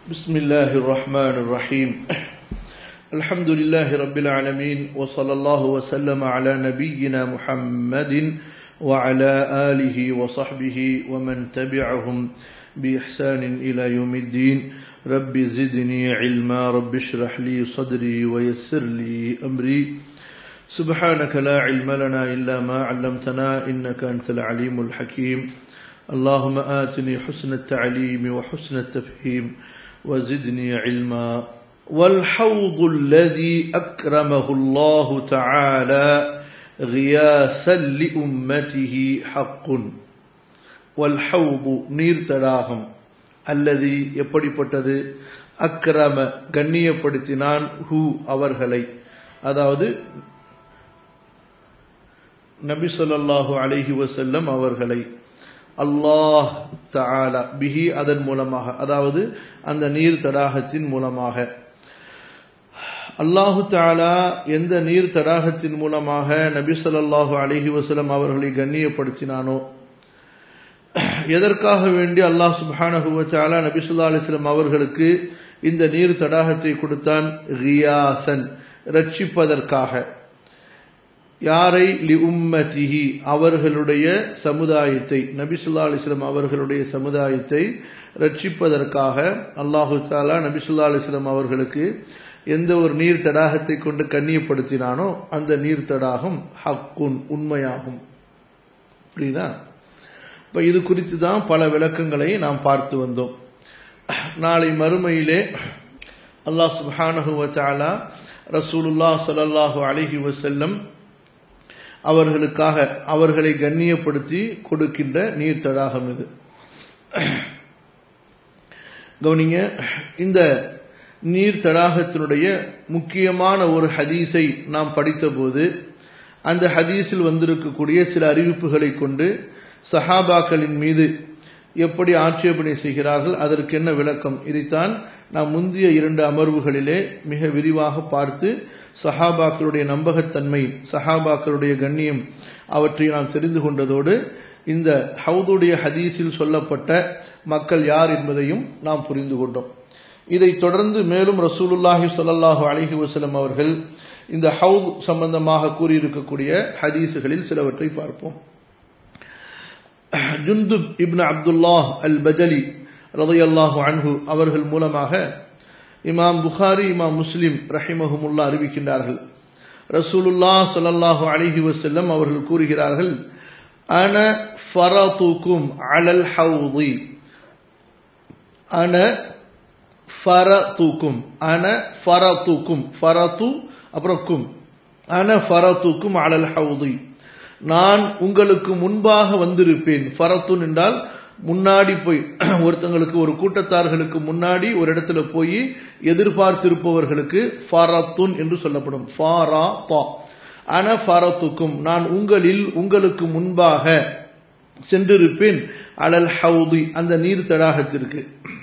بسم الله الرحمن الرحيم الحمد لله رب العالمين وصلى الله وسلم على نبينا محمد وعلى آله وصحبه ومن تبعهم بإحسان إلى يوم الدين رب زدني علما رب اشرح لي صدري ويسر لي أمري سبحانك لا علم لنا إلا ما علمتنا إنك أنت العليم الحكيم اللهم آتني حسن التعليم وحسن التفهيم وزدني علما والحوض الذي أكرمه الله تعالى غياثا لأمته حق والحوض நீர் தடாகம் அல்லது எப்படிப்பட்டது அக்கிரம கண்ணியப்படுத்தினான் ஹூ அவர்களை அதாவது நபி சொல்லாஹு அலஹி வசல்லம் அவர்களை அல்லாஹ் தாலா பிஹி அதன் மூலமாக அதாவது அந்த நீர் தடாகத்தின் மூலமாக அல்லாஹு தாலா எந்த நீர் தடாகத்தின் மூலமாக நபி சொல்லாஹு அலஹி வசலம் அவர்களை கண்ணியப்படுத்தினானோ எதற்காக வேண்டி அல்லாஹ் சுபானஹுவச்சாலா நபி சொல்லா அலிஸ்லாம் அவர்களுக்கு இந்த நீர் தடாகத்தை கொடுத்தான் ரியாசன் ரட்சிப்பதற்காக யாரை லி உம்மதிஹி அவர்களுடைய சமுதாயத்தை நபி சொல்லா அலிஸ்லாம் அவர்களுடைய சமுதாயத்தை ரட்சிப்பதற்காக அல்லாஹு தாலா நபி சொல்லா அலிஸ்லாம் அவர்களுக்கு எந்த ஒரு நீர் தடாகத்தை கொண்டு கண்ணியப்படுத்தினானோ அந்த நீர் தடாகம் ஹக்குன் உண்மையாகும் புரியுதா இப்ப இது குறித்து தான் பல விளக்கங்களை நாம் பார்த்து வந்தோம் நாளை மறுமையிலே அல்லாஹ் சுபானஹுவத்தாலா ரசூலுல்லா சல்லாஹூ அலஹி வசல்லம் அவர்களுக்காக அவர்களை கண்ணியப்படுத்தி கொடுக்கின்ற நீர் தடாகம் இது கவனிங்க இந்த நீர் தடாகத்தினுடைய முக்கியமான ஒரு ஹதீஸை நாம் படித்தபோது அந்த ஹதீஸில் வந்திருக்கக்கூடிய சில அறிவிப்புகளை கொண்டு சஹாபாக்களின் மீது எப்படி ஆட்சேபனை செய்கிறார்கள் அதற்கு என்ன விளக்கம் இதைத்தான் நாம் முந்தைய இரண்டு அமர்வுகளிலே மிக விரிவாக பார்த்து சஹாபாக்களுடைய நம்பகத்தன்மை சஹாபாக்களுடைய கண்ணியம் அவற்றை நாம் தெரிந்து கொண்டதோடு இந்த ஹவுதுடைய ஹதீஸில் சொல்லப்பட்ட மக்கள் யார் என்பதையும் நாம் புரிந்து கொண்டோம் இதைத் தொடர்ந்து மேலும் ரசூலுல்லாஹி சொல்லல்லாஹு அலஹி வசலம் அவர்கள் இந்த ஹவுத் சம்பந்தமாக கூறியிருக்கக்கூடிய ஹதீஸுகளில் சிலவற்றை பார்ப்போம் ஜுந்துப் இப்னு அப்துல்லாஹ் அல் பஜலி ரதையல்லாஹு அன்ஹு அவர்கள் மூலமாக இமாம் புகாரி இமாம் முஸ்லிம் ரஹிமஹமுல்லா அறிவிக்கின்றார்கள் ரசூலுல்லா சொல்லல்லாஹு அலிஹி வசல்லம் அவர்கள் கூறுகிறார்கள் அன ஃபரதுக்கும் அலல் ஹவுதி அன ஃபரதுக்கும் அன ஃபரதுக்கும் ஃபரது அப்புறம் கும் அன ஃபரதுக்கும் அலல் ஹவுதி நான் உங்களுக்கு முன்பாக வந்திருப்பேன் ஃபரத்துன் என்றால் முன்னாடி போய் ஒருத்தங்களுக்கு ஒரு கூட்டத்தார்களுக்கு முன்னாடி ஒரு இடத்துல போய் எதிர்பார்த்திருப்பவர்களுக்கு ஃபாரத்துன் என்று சொல்லப்படும் ஃபாரா தா அன ஃபாரத்துக்கும் நான் உங்களில் உங்களுக்கு முன்பாக சென்றிருப்பேன் அலல் ஹவுதி அந்த நீர் தடாகத்திற்கு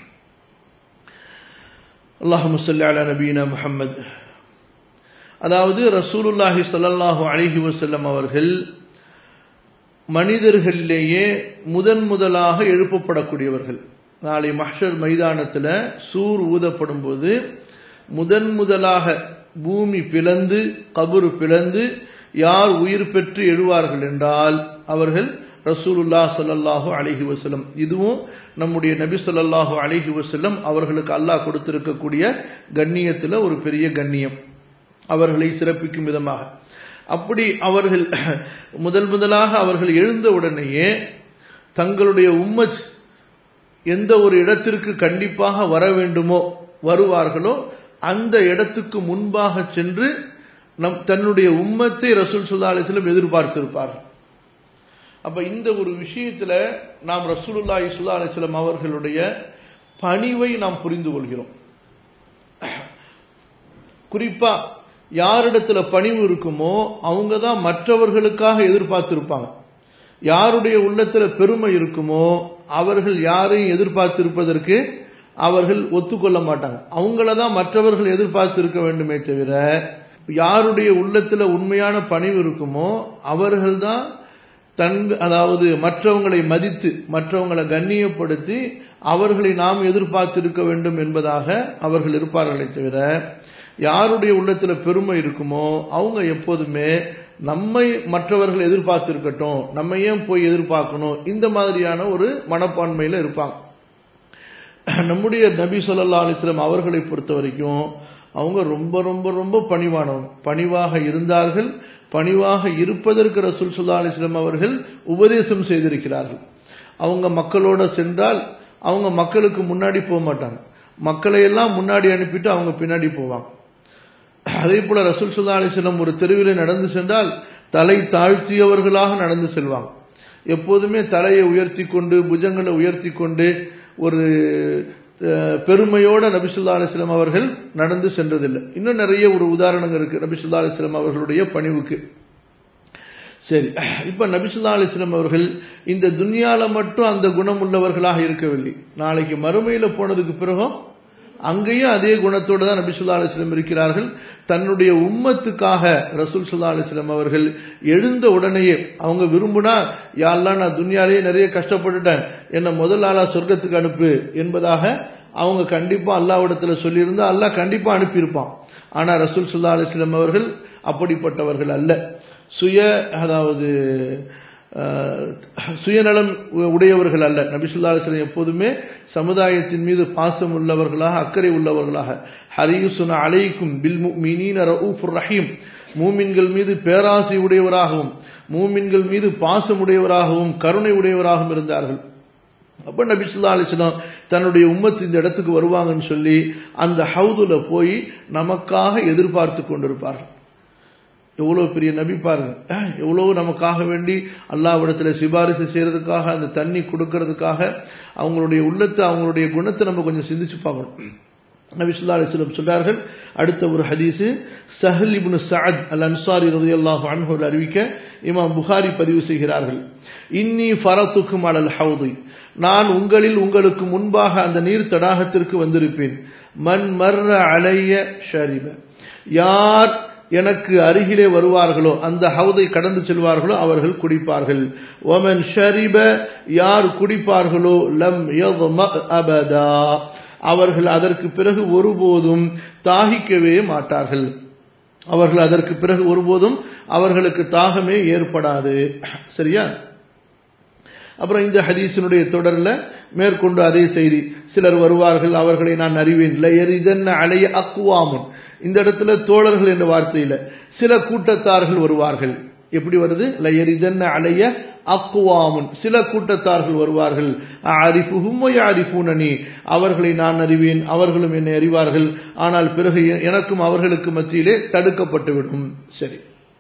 அல்லாஹு முசல்லி அலா நபீனா முஹம்மது அதாவது ரசூலுல்லாஹி சல்லாஹூ அலிஹி வசல்லம் அவர்கள் மனிதர்களிலேயே முதன் முதலாக எழுப்பப்படக்கூடியவர்கள் நாளை மஹர் மைதானத்தில் சூர் ஊதப்படும் போது முதன் முதலாக பூமி பிளந்து கபுரு பிளந்து யார் உயிர் பெற்று எழுவார்கள் என்றால் அவர்கள் ரசூலுல்லா சல்லாஹூ அலஹி வசலம் இதுவும் நம்முடைய நபி சொல்லாஹு அலஹி வசல்லம் அவர்களுக்கு அல்லாஹ் கொடுத்திருக்கக்கூடிய கண்ணியத்தில் ஒரு பெரிய கண்ணியம் அவர்களை சிறப்பிக்கும் விதமாக அப்படி அவர்கள் முதல் முதலாக அவர்கள் எழுந்த உடனேயே தங்களுடைய உம்மத் எந்த ஒரு இடத்திற்கு கண்டிப்பாக வர வேண்டுமோ வருவார்களோ அந்த இடத்துக்கு முன்பாக சென்று நம் தன்னுடைய உம்மத்தை ரசூல் சுல்லா அலிஸ்லம் எதிர்பார்த்திருப்பார்கள் அப்ப இந்த ஒரு விஷயத்துல நாம் ரசூலுல்லா இஸ்லா அலிஸ்லாம் அவர்களுடைய பணிவை நாம் புரிந்து கொள்கிறோம் குறிப்பா யாரிடத்துல பணிவு இருக்குமோ அவங்க தான் மற்றவர்களுக்காக எதிர்பார்த்திருப்பாங்க யாருடைய உள்ளத்துல பெருமை இருக்குமோ அவர்கள் யாரையும் எதிர்பார்த்திருப்பதற்கு அவர்கள் ஒத்துக்கொள்ள மாட்டாங்க அவங்கள தான் மற்றவர்கள் எதிர்பார்த்திருக்க வேண்டுமே தவிர யாருடைய உள்ளத்துல உண்மையான பணிவு இருக்குமோ அவர்கள் தான் தன் அதாவது மற்றவங்களை மதித்து மற்றவங்களை கண்ணியப்படுத்தி அவர்களை நாம் எதிர்பார்த்து இருக்க வேண்டும் என்பதாக அவர்கள் இருப்பார்களே தவிர யாருடைய உள்ளத்துல பெருமை இருக்குமோ அவங்க எப்போதுமே நம்மை மற்றவர்கள் எதிர்பார்த்திருக்கட்டும் நம்ம ஏன் போய் எதிர்பார்க்கணும் இந்த மாதிரியான ஒரு மனப்பான்மையில இருப்பாங்க நம்முடைய நபி சொல்லா அலிஸ்லாம் அவர்களை பொறுத்த வரைக்கும் அவங்க ரொம்ப ரொம்ப ரொம்ப பணிவானவங்க பணிவாக இருந்தார்கள் பணிவாக இருப்பதற்கு ரசூல் சுல்லா அலிஸ்லாம் அவர்கள் உபதேசம் செய்திருக்கிறார்கள் அவங்க மக்களோட சென்றால் அவங்க மக்களுக்கு முன்னாடி போக மாட்டாங்க மக்களை எல்லாம் முன்னாடி அனுப்பிட்டு அவங்க பின்னாடி போவாங்க அதே போல ரசூல் சுல்லா அலிஸ்லாம் ஒரு தெருவில் நடந்து சென்றால் தலை தாழ்த்தியவர்களாக நடந்து செல்வாங்க எப்போதுமே தலையை உயர்த்தி கொண்டு புஜங்களை உயர்த்தி கொண்டு ஒரு பெருமையோட நபிசுல்லா அலிஸ்லாம் அவர்கள் நடந்து சென்றதில்லை இன்னும் நிறைய ஒரு உதாரணங்கள் இருக்கு நபிசுல்லா அலிஸ்லாம் அவர்களுடைய பணிவுக்கு சரி இப்ப நபிசுல்லா அலிஸ்லாம் அவர்கள் இந்த துன்யால மட்டும் அந்த குணம் உள்ளவர்களாக இருக்கவில்லை நாளைக்கு மறுமையில போனதுக்கு பிறகும் அங்கேயும் அதே குணத்தோடு தான் நபிசுல்லா அலிஸ்லம் இருக்கிறார்கள் தன்னுடைய உம்மத்துக்காக ரசூல் சுல்லா அலிஸ்லம் அவர்கள் எழுந்த உடனேயே அவங்க விரும்புனா யாரெல்லாம் நான் துன்யாலேயே நிறைய கஷ்டப்பட்டுட்டேன் என்ன முதல் ஆளா சொர்க்கத்துக்கு அனுப்பு என்பதாக அவங்க கண்டிப்பா அல்லாவிடத்துல சொல்லியிருந்தா அல்லாஹ் கண்டிப்பா அனுப்பியிருப்பான் ஆனா ரசூல் சுல்லா அலிஸ்லம் அவர்கள் அப்படிப்பட்டவர்கள் அல்ல சுய அதாவது சுயநலம் உடையவர்கள் அல்ல நபிசுல்லா அலிஸ்லம் எப்போதுமே சமுதாயத்தின் மீது பாசம் உள்ளவர்களாக அக்கறை உள்ளவர்களாக ஹரியுசுன அலைக்கும் பில் மீனீன ரவுஃபுர் ரஹீம் மூமின்கள் மீது பேராசை உடையவராகவும் மூமின்கள் மீது பாசம் உடையவராகவும் கருணை உடையவராகவும் இருந்தார்கள் அப்ப நபிசுல்லா அலிஸ்லாம் தன்னுடைய உம்மத்து இந்த இடத்துக்கு வருவாங்கன்னு சொல்லி அந்த ஹவுதுல போய் நமக்காக எதிர்பார்த்து கொண்டிருப்பார்கள் எவ்வளவு பெரிய நபி பாருங்க எவ்வளவு நமக்காக வேண்டி அல்லாவிடத்துல சிபாரிசு செய்யறதுக்காக அந்த தண்ணி கொடுக்கறதுக்காக அவங்களுடைய உள்ளத்தை அவங்களுடைய குணத்தை நம்ம கொஞ்சம் சிந்திச்சு பார்க்கணும் நபி சொல்லா அலிஸ்லம் சொல்றார்கள் அடுத்த ஒரு ஹதீஸு சஹல் இப்னு சஅத் அல் அன்சாரி ரலியல்லாஹு அன்ஹு அறிவிக்க இமாம் புகாரி பதிவு செய்கிறார்கள் இன்னி ஃபரத்துக்கும் அலல் ஹவுதி நான் உங்களில் உங்களுக்கு முன்பாக அந்த நீர் தடாகத்திற்கு வந்திருப்பேன் மன் மர்ர அலைய ஷரிப யார் எனக்கு அருகிலே வருவார்களோ அந்த ஹவுதை கடந்து செல்வார்களோ அவர்கள் குடிப்பார்கள் ஒமன் ஷரிப யார் குடிப்பார்களோ லம் அபதா அவர்கள் அதற்கு பிறகு ஒருபோதும் தாகிக்கவே மாட்டார்கள் அவர்கள் அதற்கு பிறகு ஒருபோதும் அவர்களுக்கு தாகமே ஏற்படாது சரியா அப்புறம் இந்த ஹதீஸினுடைய தொடர்ல மேற்கொண்டு அதே செய்தி சிலர் வருவார்கள் அவர்களை நான் அறிவேன் லயரிதன் அலைய அக்குவாமுன் இந்த இடத்துல தோழர்கள் என்ற வார்த்தையில சில கூட்டத்தார்கள் வருவார்கள் எப்படி வருது லயரிதன் அலைய அக்குவாமுன் சில கூட்டத்தார்கள் வருவார்கள் அரிஃபுஹும் அரிஃபூனனி அவர்களை நான் அறிவேன் அவர்களும் என்னை அறிவார்கள் ஆனால் பிறகு எனக்கும் அவர்களுக்கு மத்தியிலே தடுக்கப்பட்டுவிடும் சரி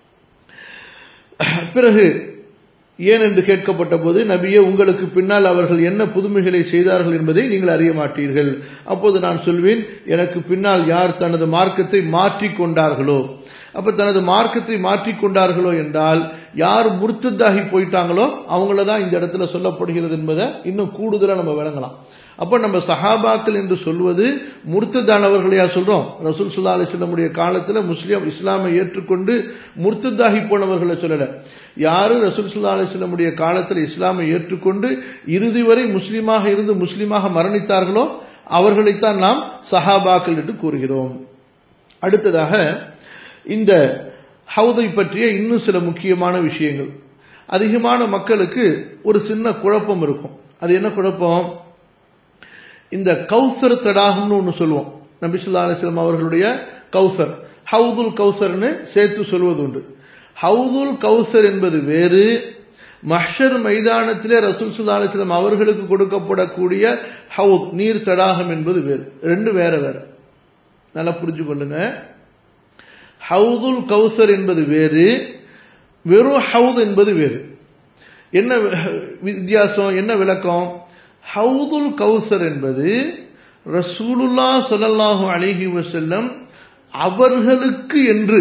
பிறகு ஏன் என்று கேட்கப்பட்ட போது நபியே உங்களுக்கு பின்னால் அவர்கள் என்ன புதுமைகளை செய்தார்கள் என்பதை நீங்கள் அறிய மாட்டீர்கள் அப்போது நான் சொல்வேன் எனக்கு பின்னால் யார் தனது மார்க்கத்தை மாற்றிக் கொண்டார்களோ அப்ப தனது மார்க்கத்தை மாற்றிக் கொண்டார்களோ என்றால் யார் முர்த்ததாகி போயிட்டாங்களோ அவங்கள தான் இந்த இடத்துல சொல்லப்படுகிறது என்பதை இன்னும் கூடுதலா நம்ம விளங்கலாம் அப்ப நம்ம சஹாபாக்கள் என்று சொல்வது முர்த்ததானவர்களையா சொல்றோம் ரசூல் சுல்லா அலிஸ்லமுடைய காலத்துல முஸ்லிம் இஸ்லாமை ஏற்றுக்கொண்டு முர்த்ததாகி போனவர்களை சொல்லல யாரு ரசூல் சுல்லா அலிஸ்லமுடைய காலத்தில் இஸ்லாமை ஏற்றுக்கொண்டு இறுதி வரை முஸ்லீமாக இருந்து முஸ்லீமாக மரணித்தார்களோ அவர்களைத்தான் நாம் சஹாபாக்கள் என்று கூறுகிறோம் அடுத்ததாக இந்த ஹவுதை பற்றிய இன்னும் சில முக்கியமான விஷயங்கள் அதிகமான மக்களுக்கு ஒரு சின்ன குழப்பம் இருக்கும் அது என்ன குழப்பம் இந்த கௌசர் தடாகம்னு ஒன்று சொல்லுவோம் நபிசுல்லா அலிஸ்லாம் அவர்களுடைய கௌசர் ஹவுதுல் கௌசர்னு சேர்த்து சொல்வது உண்டு ஹவுதுல் கௌசர் என்பது வேறு மஹர் மைதானத்திலே ரசூல் சுல்லா அலிஸ்லாம் அவர்களுக்கு கொடுக்கப்படக்கூடிய ஹவுத் நீர் தடாகம் என்பது வேறு ரெண்டு வேற வேற நல்லா புரிஞ்சு கொள்ளுங்க ஹவுதுல் கௌசர் என்பது வேறு வெறும் ஹவுத் என்பது வேறு என்ன வித்தியாசம் என்ன விளக்கம் ஹவுதுல் கௌசர் என்பது ரசூலுல்லா சொல்லல்லாஹு அலிஹி வசல்லம் அவர்களுக்கு என்று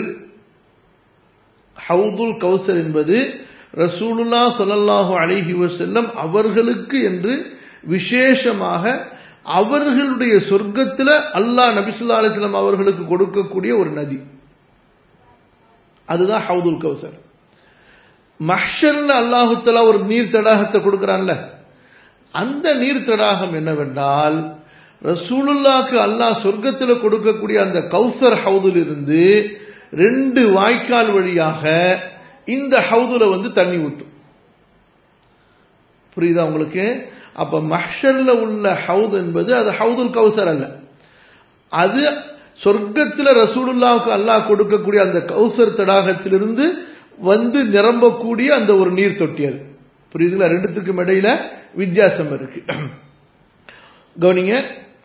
ஹவுதுல் கௌசர் என்பது ரசூலுல்லா சொல்லல்லாஹு அலிஹி வசல்லம் அவர்களுக்கு என்று விசேஷமாக அவர்களுடைய சொர்க்கத்தில் அல்லாஹ் நபிசுல்லா அலிஸ்லாம் அவர்களுக்கு கொடுக்கக்கூடிய ஒரு நதி அதுதான் ஹவுதுல் கௌசர் மஹ்ஷர்ல அல்லாஹுத்தலா ஒரு நீர் தடாகத்தை கொடுக்கிறான்ல அந்த நீர் தடாகம் என்னவென்றால் ரசூலுல்லாக்கு அல்லாஹ் சொர்க்கத்தில் கொடுக்கக்கூடிய அந்த கௌசர் ஹவுதில் இருந்து ரெண்டு வாய்க்கால் வழியாக இந்த ஹவுதுல வந்து தண்ணி ஊத்தும் புரியுதா உங்களுக்கு அப்ப மஹ்ஷர்ல உள்ள ஹவுத் என்பது அது ஹவுதுல் கௌசர் அல்ல அது சொர்க்கத்தில் ரசூலுல்லாவுக்கு அல்லாஹ் கொடுக்கக்கூடிய அந்த கௌசர் தடாகத்திலிருந்து வந்து நிரம்பக்கூடிய அந்த ஒரு நீர் தொட்டி அது புரியுதுங்களா ரெண்டுத்துக்கும் இடையில வித்தியாசம் இருக்கு கவனிங்க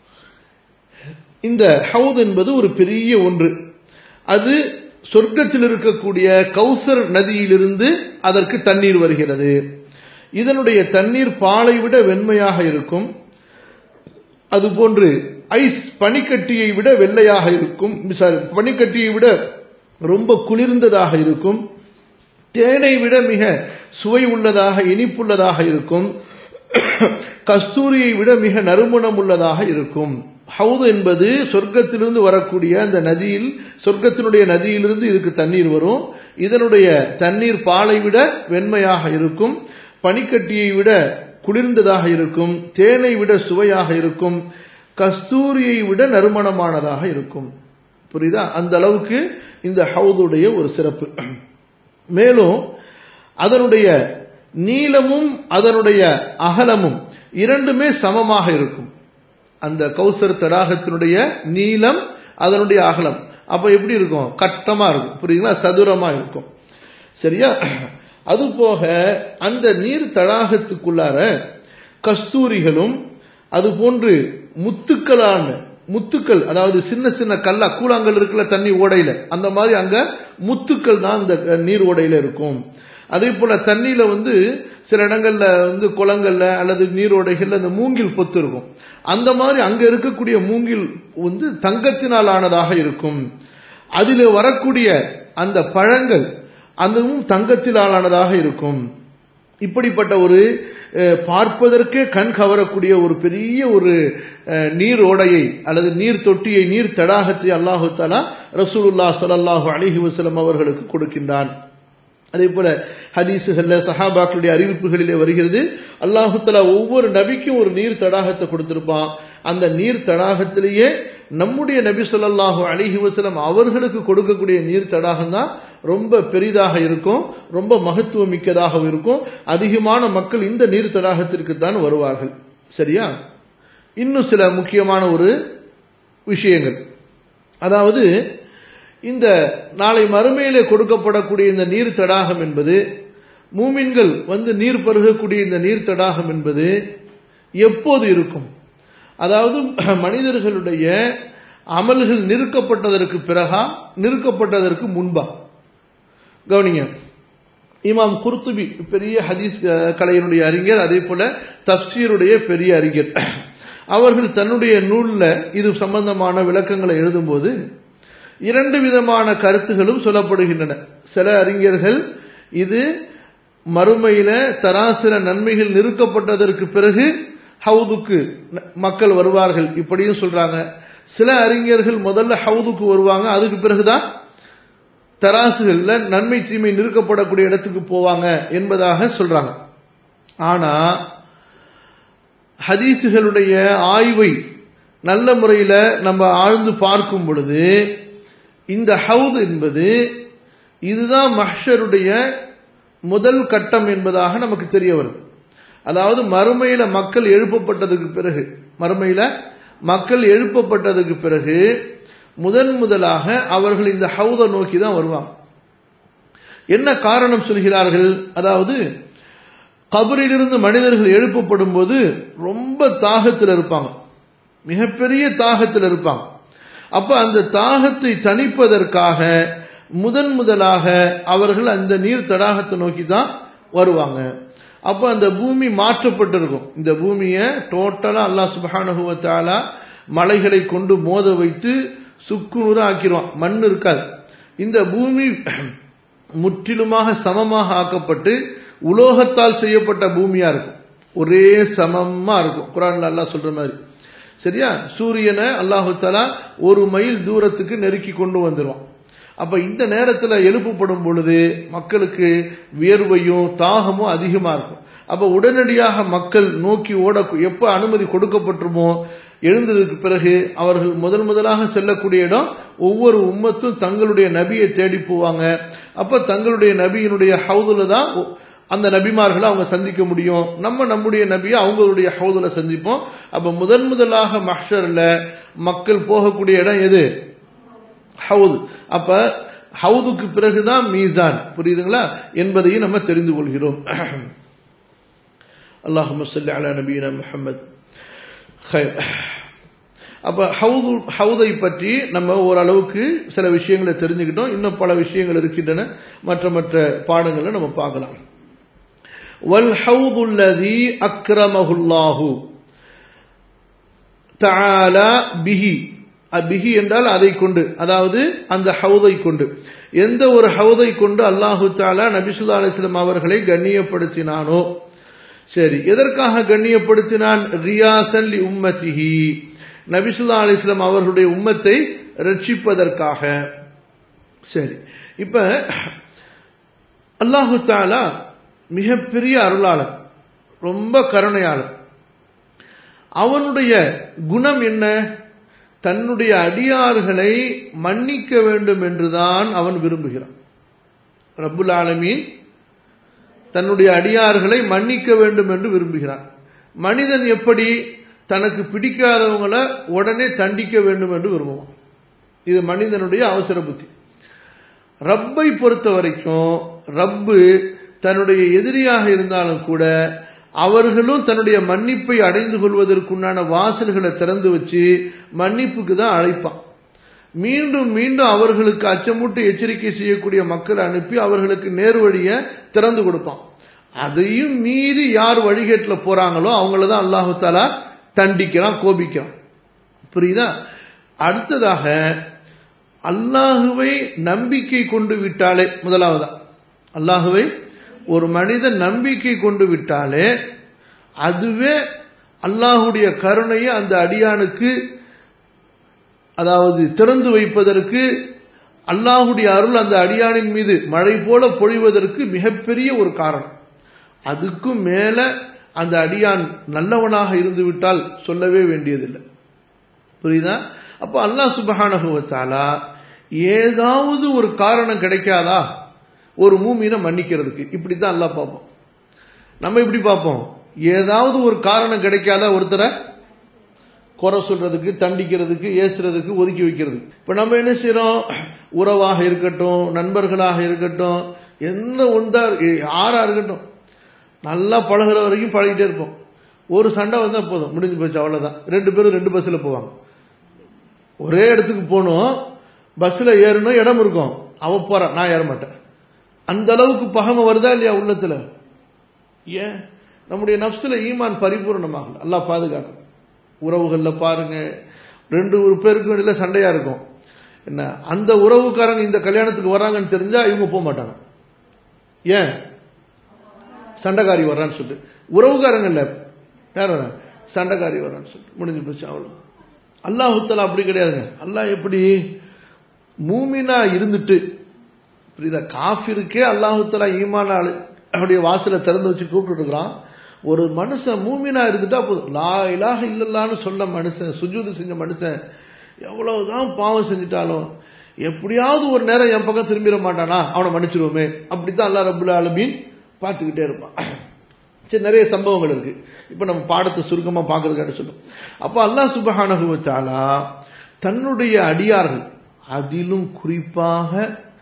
இந்த ஹவுத் என்பது ஒரு பெரிய ஒன்று அது சொர்க்கத்தில் இருக்கக்கூடிய கௌசர் நதியிலிருந்து அதற்கு தண்ணீர் வருகிறது இதனுடைய தண்ணீர் பாலை விட வெண்மையாக இருக்கும் அதுபோன்று ஐஸ் பனிக்கட்டியை விட வெள்ளையாக இருக்கும் சாரி பனிக்கட்டியை விட ரொம்ப குளிர்ந்ததாக இருக்கும் தேனை விட மிக சுவை உள்ளதாக இனிப்புள்ளதாக இருக்கும் கஸ்தூரியை விட மிக நறுமணம் உள்ளதாக இருக்கும் ஹவுது என்பது சொர்க்கத்திலிருந்து வரக்கூடிய அந்த நதியில் சொர்க்கத்தினுடைய நதியிலிருந்து இதுக்கு தண்ணீர் வரும் இதனுடைய தண்ணீர் பாலை விட வெண்மையாக இருக்கும் பனிக்கட்டியை விட குளிர்ந்ததாக இருக்கும் தேனை விட சுவையாக இருக்கும் கஸ்தூரியை விட நறுமணமானதாக இருக்கும் புரியுதா அந்த அளவுக்கு இந்த ஹவுதுடைய ஒரு சிறப்பு மேலும் அதனுடைய நீளமும் அதனுடைய அகலமும் இரண்டுமே சமமாக இருக்கும் அந்த கௌசர் தடாகத்தினுடைய நீளம் அதனுடைய அகலம் அப்ப எப்படி இருக்கும் கட்டமா இருக்கும் புரியுங்களா சதுரமா இருக்கும் சரியா அது போக அந்த நீர் தடாகத்துக்குள்ளார கஸ்தூரிகளும் அது போன்று முத்துக்களான முத்துக்கள் அதாவது சின்ன சின்ன கல்லா கூழாங்கல் இருக்குல்ல தண்ணி ஓடையில அந்த மாதிரி அங்க முத்துக்கள் தான் அந்த நீர் ஓடையில இருக்கும் அதே போல தண்ணியில வந்து சில இடங்கள்ல வந்து குளங்கள்ல அல்லது நீரோடைகள்ல அந்த மூங்கில் பொத்து இருக்கும் அந்த மாதிரி அங்க இருக்கக்கூடிய மூங்கில் வந்து தங்கத்தினால் ஆனதாக இருக்கும் அதில் வரக்கூடிய அந்த பழங்கள் அதுவும் தங்கத்தினால் ஆனதாக இருக்கும் இப்படிப்பட்ட ஒரு பார்ப்பதற்கே கண் கவரக்கூடிய ஒரு பெரிய ஒரு நீர் ஓடையை அல்லது நீர் தொட்டியை நீர் தடாகத்தை அல்லாஹு தாலா ரசூலுல்லா சல்லாஹூ அலிஹி வசலம் அவர்களுக்கு கொடுக்கின்றான் அதே போல ஹதீசுகள்ல சஹாபாக்களுடைய அறிவிப்புகளிலே வருகிறது அல்லாஹு தலா ஒவ்வொரு நபிக்கும் ஒரு நீர் தடாகத்தை கொடுத்திருப்பான் அந்த நீர் தடாகத்திலேயே நம்முடைய நபி சொல்லாஹு அலிஹி வசலம் அவர்களுக்கு கொடுக்கக்கூடிய நீர் தடாகம் தான் ரொம்ப பெரிதாக இருக்கும் ரொம்ப மகத்துவம் மிக்கதாக இருக்கும் அதிகமான மக்கள் இந்த நீர் தடாகத்திற்கு தான் வருவார்கள் சரியா இன்னும் சில முக்கியமான ஒரு விஷயங்கள் அதாவது இந்த நாளை மறுமையிலே கொடுக்கப்படக்கூடிய இந்த நீர் தடாகம் என்பது மூமின்கள் வந்து நீர் பருகக்கூடிய இந்த நீர் தடாகம் என்பது எப்போது இருக்கும் அதாவது மனிதர்களுடைய அமல்கள் நிறுக்கப்பட்டதற்கு பிறகா நிறுக்கப்பட்டதற்கு முன்பா கவனிங்க இமாம் குர்துபி பெரிய ஹதீஸ் கலையினுடைய அறிஞர் அதே போல தப்சீருடைய பெரிய அறிஞர் அவர்கள் தன்னுடைய நூல்ல இது சம்பந்தமான விளக்கங்களை எழுதும்போது இரண்டு விதமான கருத்துகளும் சொல்லப்படுகின்றன சில அறிஞர்கள் இது மறுமையில தராசில நன்மைகள் நிறுக்கப்பட்டதற்கு பிறகு ஹவுதுக்கு மக்கள் வருவார்கள் இப்படியும் சொல்றாங்க சில அறிஞர்கள் முதல்ல ஹவுதுக்கு வருவாங்க அதுக்கு பிறகுதான் தராசுகள்ல நன்மை தீமை நிறுக்கப்படக்கூடிய இடத்துக்கு போவாங்க என்பதாக சொல்றாங்க ஆனா ஹதீசுகளுடைய ஆய்வை நல்ல முறையில நம்ம ஆழ்ந்து பார்க்கும் பொழுது இந்த ஹவுத் என்பது இதுதான் மஹ்ஷருடைய முதல் கட்டம் என்பதாக நமக்கு தெரிய வருது அதாவது மறுமையில மக்கள் எழுப்பப்பட்டதுக்கு பிறகு மறுமையில மக்கள் எழுப்பப்பட்டதுக்கு பிறகு முதன் முதலாக அவர்கள் இந்த ஹவுதை நோக்கி தான் வருவாங்க என்ன காரணம் சொல்கிறார்கள் அதாவது கபரிலிருந்து மனிதர்கள் எழுப்பப்படும் போது ரொம்ப தாகத்தில் இருப்பாங்க மிகப்பெரிய தாகத்தில் இருப்பாங்க அப்ப அந்த தாகத்தை தணிப்பதற்காக முதன் முதலாக அவர்கள் அந்த நீர் தடாகத்தை நோக்கி தான் வருவாங்க அப்ப அந்த பூமி மாற்றப்பட்டிருக்கும் இந்த பூமியை டோட்டலா அல்லா சுபானுவத்தாலா மலைகளை கொண்டு மோத வைத்து சுக்குநூறு ஆக்கிடுவான் மண் இருக்காது இந்த பூமி முற்றிலுமாக சமமாக ஆக்கப்பட்டு உலோகத்தால் செய்யப்பட்ட பூமியா இருக்கும் ஒரே சமமா இருக்கும் குரான்ல அல்லா சொல்ற மாதிரி சரியா சூரியனை அல்லாஹு தலா ஒரு மைல் தூரத்துக்கு நெருக்கி கொண்டு வந்துடுவான் அப்ப இந்த நேரத்துல எழுப்பப்படும் பொழுது மக்களுக்கு வியர்வையும் தாகமும் அதிகமா இருக்கும் அப்ப உடனடியாக மக்கள் நோக்கி ஓட எப்ப அனுமதி கொடுக்கப்பட்டுமோ எழுந்ததுக்கு பிறகு அவர்கள் முதல் முதலாக செல்லக்கூடிய இடம் ஒவ்வொரு உம்மத்தும் தங்களுடைய நபியை தேடி போவாங்க அப்ப தங்களுடைய நபியினுடைய ஹவுதுல தான் அந்த நபிமார்களை அவங்க சந்திக்க முடியும் நம்ம நம்முடைய நபியை அவங்களுடைய ஹவுதுல சந்திப்போம் அப்ப முதன் முதலாக மஹ்ஷர்ல மக்கள் போகக்கூடிய இடம் எது ஹவுது அப்ப ஹவுதுக்கு பிறகுதான் மீசான் புரியுதுங்களா என்பதையும் நம்ம தெரிந்து கொள்கிறோம் அல்லாஹு சொல்லி அலா நபீன முஹம்மது அப்ப ஹவுது ஹவுதை பற்றி நம்ம ஓரளவுக்கு சில விஷயங்களை தெரிஞ்சுக்கிட்டோம் இன்னும் பல விஷயங்கள் இருக்கின்றன மற்ற மற்ற பாடங்களை நம்ம பார்க்கலாம் வல் ஹவுதுல்லதி அக்ரமஹுல்லாஹு தஆலா பிஹி பிஹி என்றால் அதை கொண்டு அதாவது அந்த ஹவுதை கொண்டு எந்த ஒரு ஹவுதை கொண்டு அல்லாஹு தாலா நபிசுல்லா அலிஸ்லாம் அவர்களை கண்ணியப்படுத்தினானோ சரி எதற்காக கண்ணியப்படுத்தினான் ரியாசன் லி உம்மத்திஹி நபிசுல்லா அலிஸ்லாம் அவர்களுடைய உம்மத்தை ரட்சிப்பதற்காக சரி இப்ப அல்லாஹு தாலா மிகப்பெரிய அருளாளர் ரொம்ப கருணையாளர் அவனுடைய குணம் என்ன தன்னுடைய அடியார்களை மன்னிக்க வேண்டும் என்றுதான் அவன் விரும்புகிறான் ரப்புல் ஆலமீன் தன்னுடைய அடியார்களை மன்னிக்க வேண்டும் என்று விரும்புகிறான் மனிதன் எப்படி தனக்கு பிடிக்காதவங்களை உடனே தண்டிக்க வேண்டும் என்று விரும்புவான் இது மனிதனுடைய அவசர புத்தி ரப்பை பொறுத்த வரைக்கும் ரப்பு தன்னுடைய எதிரியாக இருந்தாலும் கூட அவர்களும் தன்னுடைய மன்னிப்பை அடைந்து கொள்வதற்குண்டான வாசல்களை திறந்து வச்சு மன்னிப்புக்கு தான் அழைப்பான் மீண்டும் மீண்டும் அவர்களுக்கு அச்சமூட்டு எச்சரிக்கை செய்யக்கூடிய மக்களை அனுப்பி அவர்களுக்கு நேர் வழியை திறந்து கொடுப்பான் அதையும் மீறி யார் வழிகேட்டில் போறாங்களோ அவங்கள தான் அல்லாஹு தாலா தண்டிக்கிறான் கோபிக்கிறான் புரியுதா அடுத்ததாக அல்லாஹுவை நம்பிக்கை கொண்டு விட்டாலே முதலாவதா அல்லாஹுவை ஒரு மனிதன் நம்பிக்கை கொண்டு விட்டாலே அதுவே அல்லாஹுடைய கருணையை அந்த அடியானுக்கு அதாவது திறந்து வைப்பதற்கு அல்லாஹுடைய அருள் அந்த அடியானின் மீது மழை போல பொழிவதற்கு மிகப்பெரிய ஒரு காரணம் அதுக்கும் மேல அந்த அடியான் நல்லவனாக இருந்து விட்டால் சொல்லவே வேண்டியதில்லை புரியுதா அப்ப அல்லாஹ் சுபஹானகுவத்தாலா ஏதாவது ஒரு காரணம் கிடைக்காதா ஒரு மூமீனை மன்னிக்கிறதுக்கு இப்படித்தான் எல்லாம் பார்ப்போம் நம்ம இப்படி பார்ப்போம் ஏதாவது ஒரு காரணம் கிடைக்காத ஒருத்தரை குறை சொல்றதுக்கு தண்டிக்கிறதுக்கு ஏசுறதுக்கு ஒதுக்கி வைக்கிறதுக்கு இப்ப நம்ம என்ன செய்யறோம் உறவாக இருக்கட்டும் நண்பர்களாக இருக்கட்டும் என்ன ஒன்றா யாரா இருக்கட்டும் நல்லா பழகிற வரைக்கும் பழகிட்டே இருப்போம் ஒரு சண்டை வந்தா போதும் முடிஞ்சு போச்சு அவ்வளவுதான் ரெண்டு பேரும் ரெண்டு பஸ்ல போவாங்க ஒரே இடத்துக்கு போகணும் பஸ்ல ஏறணும் இடம் இருக்கும் அவ போறான் நான் ஏற மாட்டேன் அந்த அளவுக்கு பகமை வருதா இல்லையா உள்ளத்துல ஏன் நம்முடைய நப்சுல ஈமான் பரிபூர்ணமாகல அல்லா பாதுகாக்கும் உறவுகள்ல பாருங்க ரெண்டு ஒரு பேருக்கும் இடையில சண்டையா இருக்கும் என்ன அந்த உறவுக்காரங்க இந்த கல்யாணத்துக்கு வர்றாங்கன்னு தெரிஞ்சா இவங்க போக மாட்டாங்க ஏன் சண்டைக்காரி வர்றான்னு சொல்லிட்டு உறவுக்காரங்க இல்ல யார் வர்றாங்க சண்டைக்காரி வர்றான்னு சொல்லிட்டு முடிஞ்சு போச்சு அவ்வளவு அல்லாஹுத்தலா அப்படி கிடையாதுங்க அல்லாஹ் எப்படி மூமினா இருந்துட்டு புரியுதா காஃபிருக்கே அல்லாஹுத்தலா ஈமான அவருடைய வாசலை திறந்து வச்சு கூப்பிட்டு இருக்கிறான் ஒரு மனுஷன் மூமினா இருந்துட்டா போதும் லா இலாக இல்லல்லான்னு சொன்ன மனுஷன் சுஜூது செஞ்ச மனுஷன் எவ்வளவுதான் பாவம் செஞ்சிட்டாலும் எப்படியாவது ஒரு நேரம் என் பக்கம் திரும்பிட மாட்டானா அவனை மன்னிச்சிருவோமே அப்படித்தான் அல்லா ரபுல்ல அலமீன் பார்த்துக்கிட்டே இருப்பான் சரி நிறைய சம்பவங்கள் இருக்கு இப்ப நம்ம பாடத்தை சுருக்கமா பாக்குறதுக்காக சொல்லும் அப்ப அல்லா சுபஹானகுவச்சாலா தன்னுடைய அடியார்கள் அதிலும் குறிப்பாக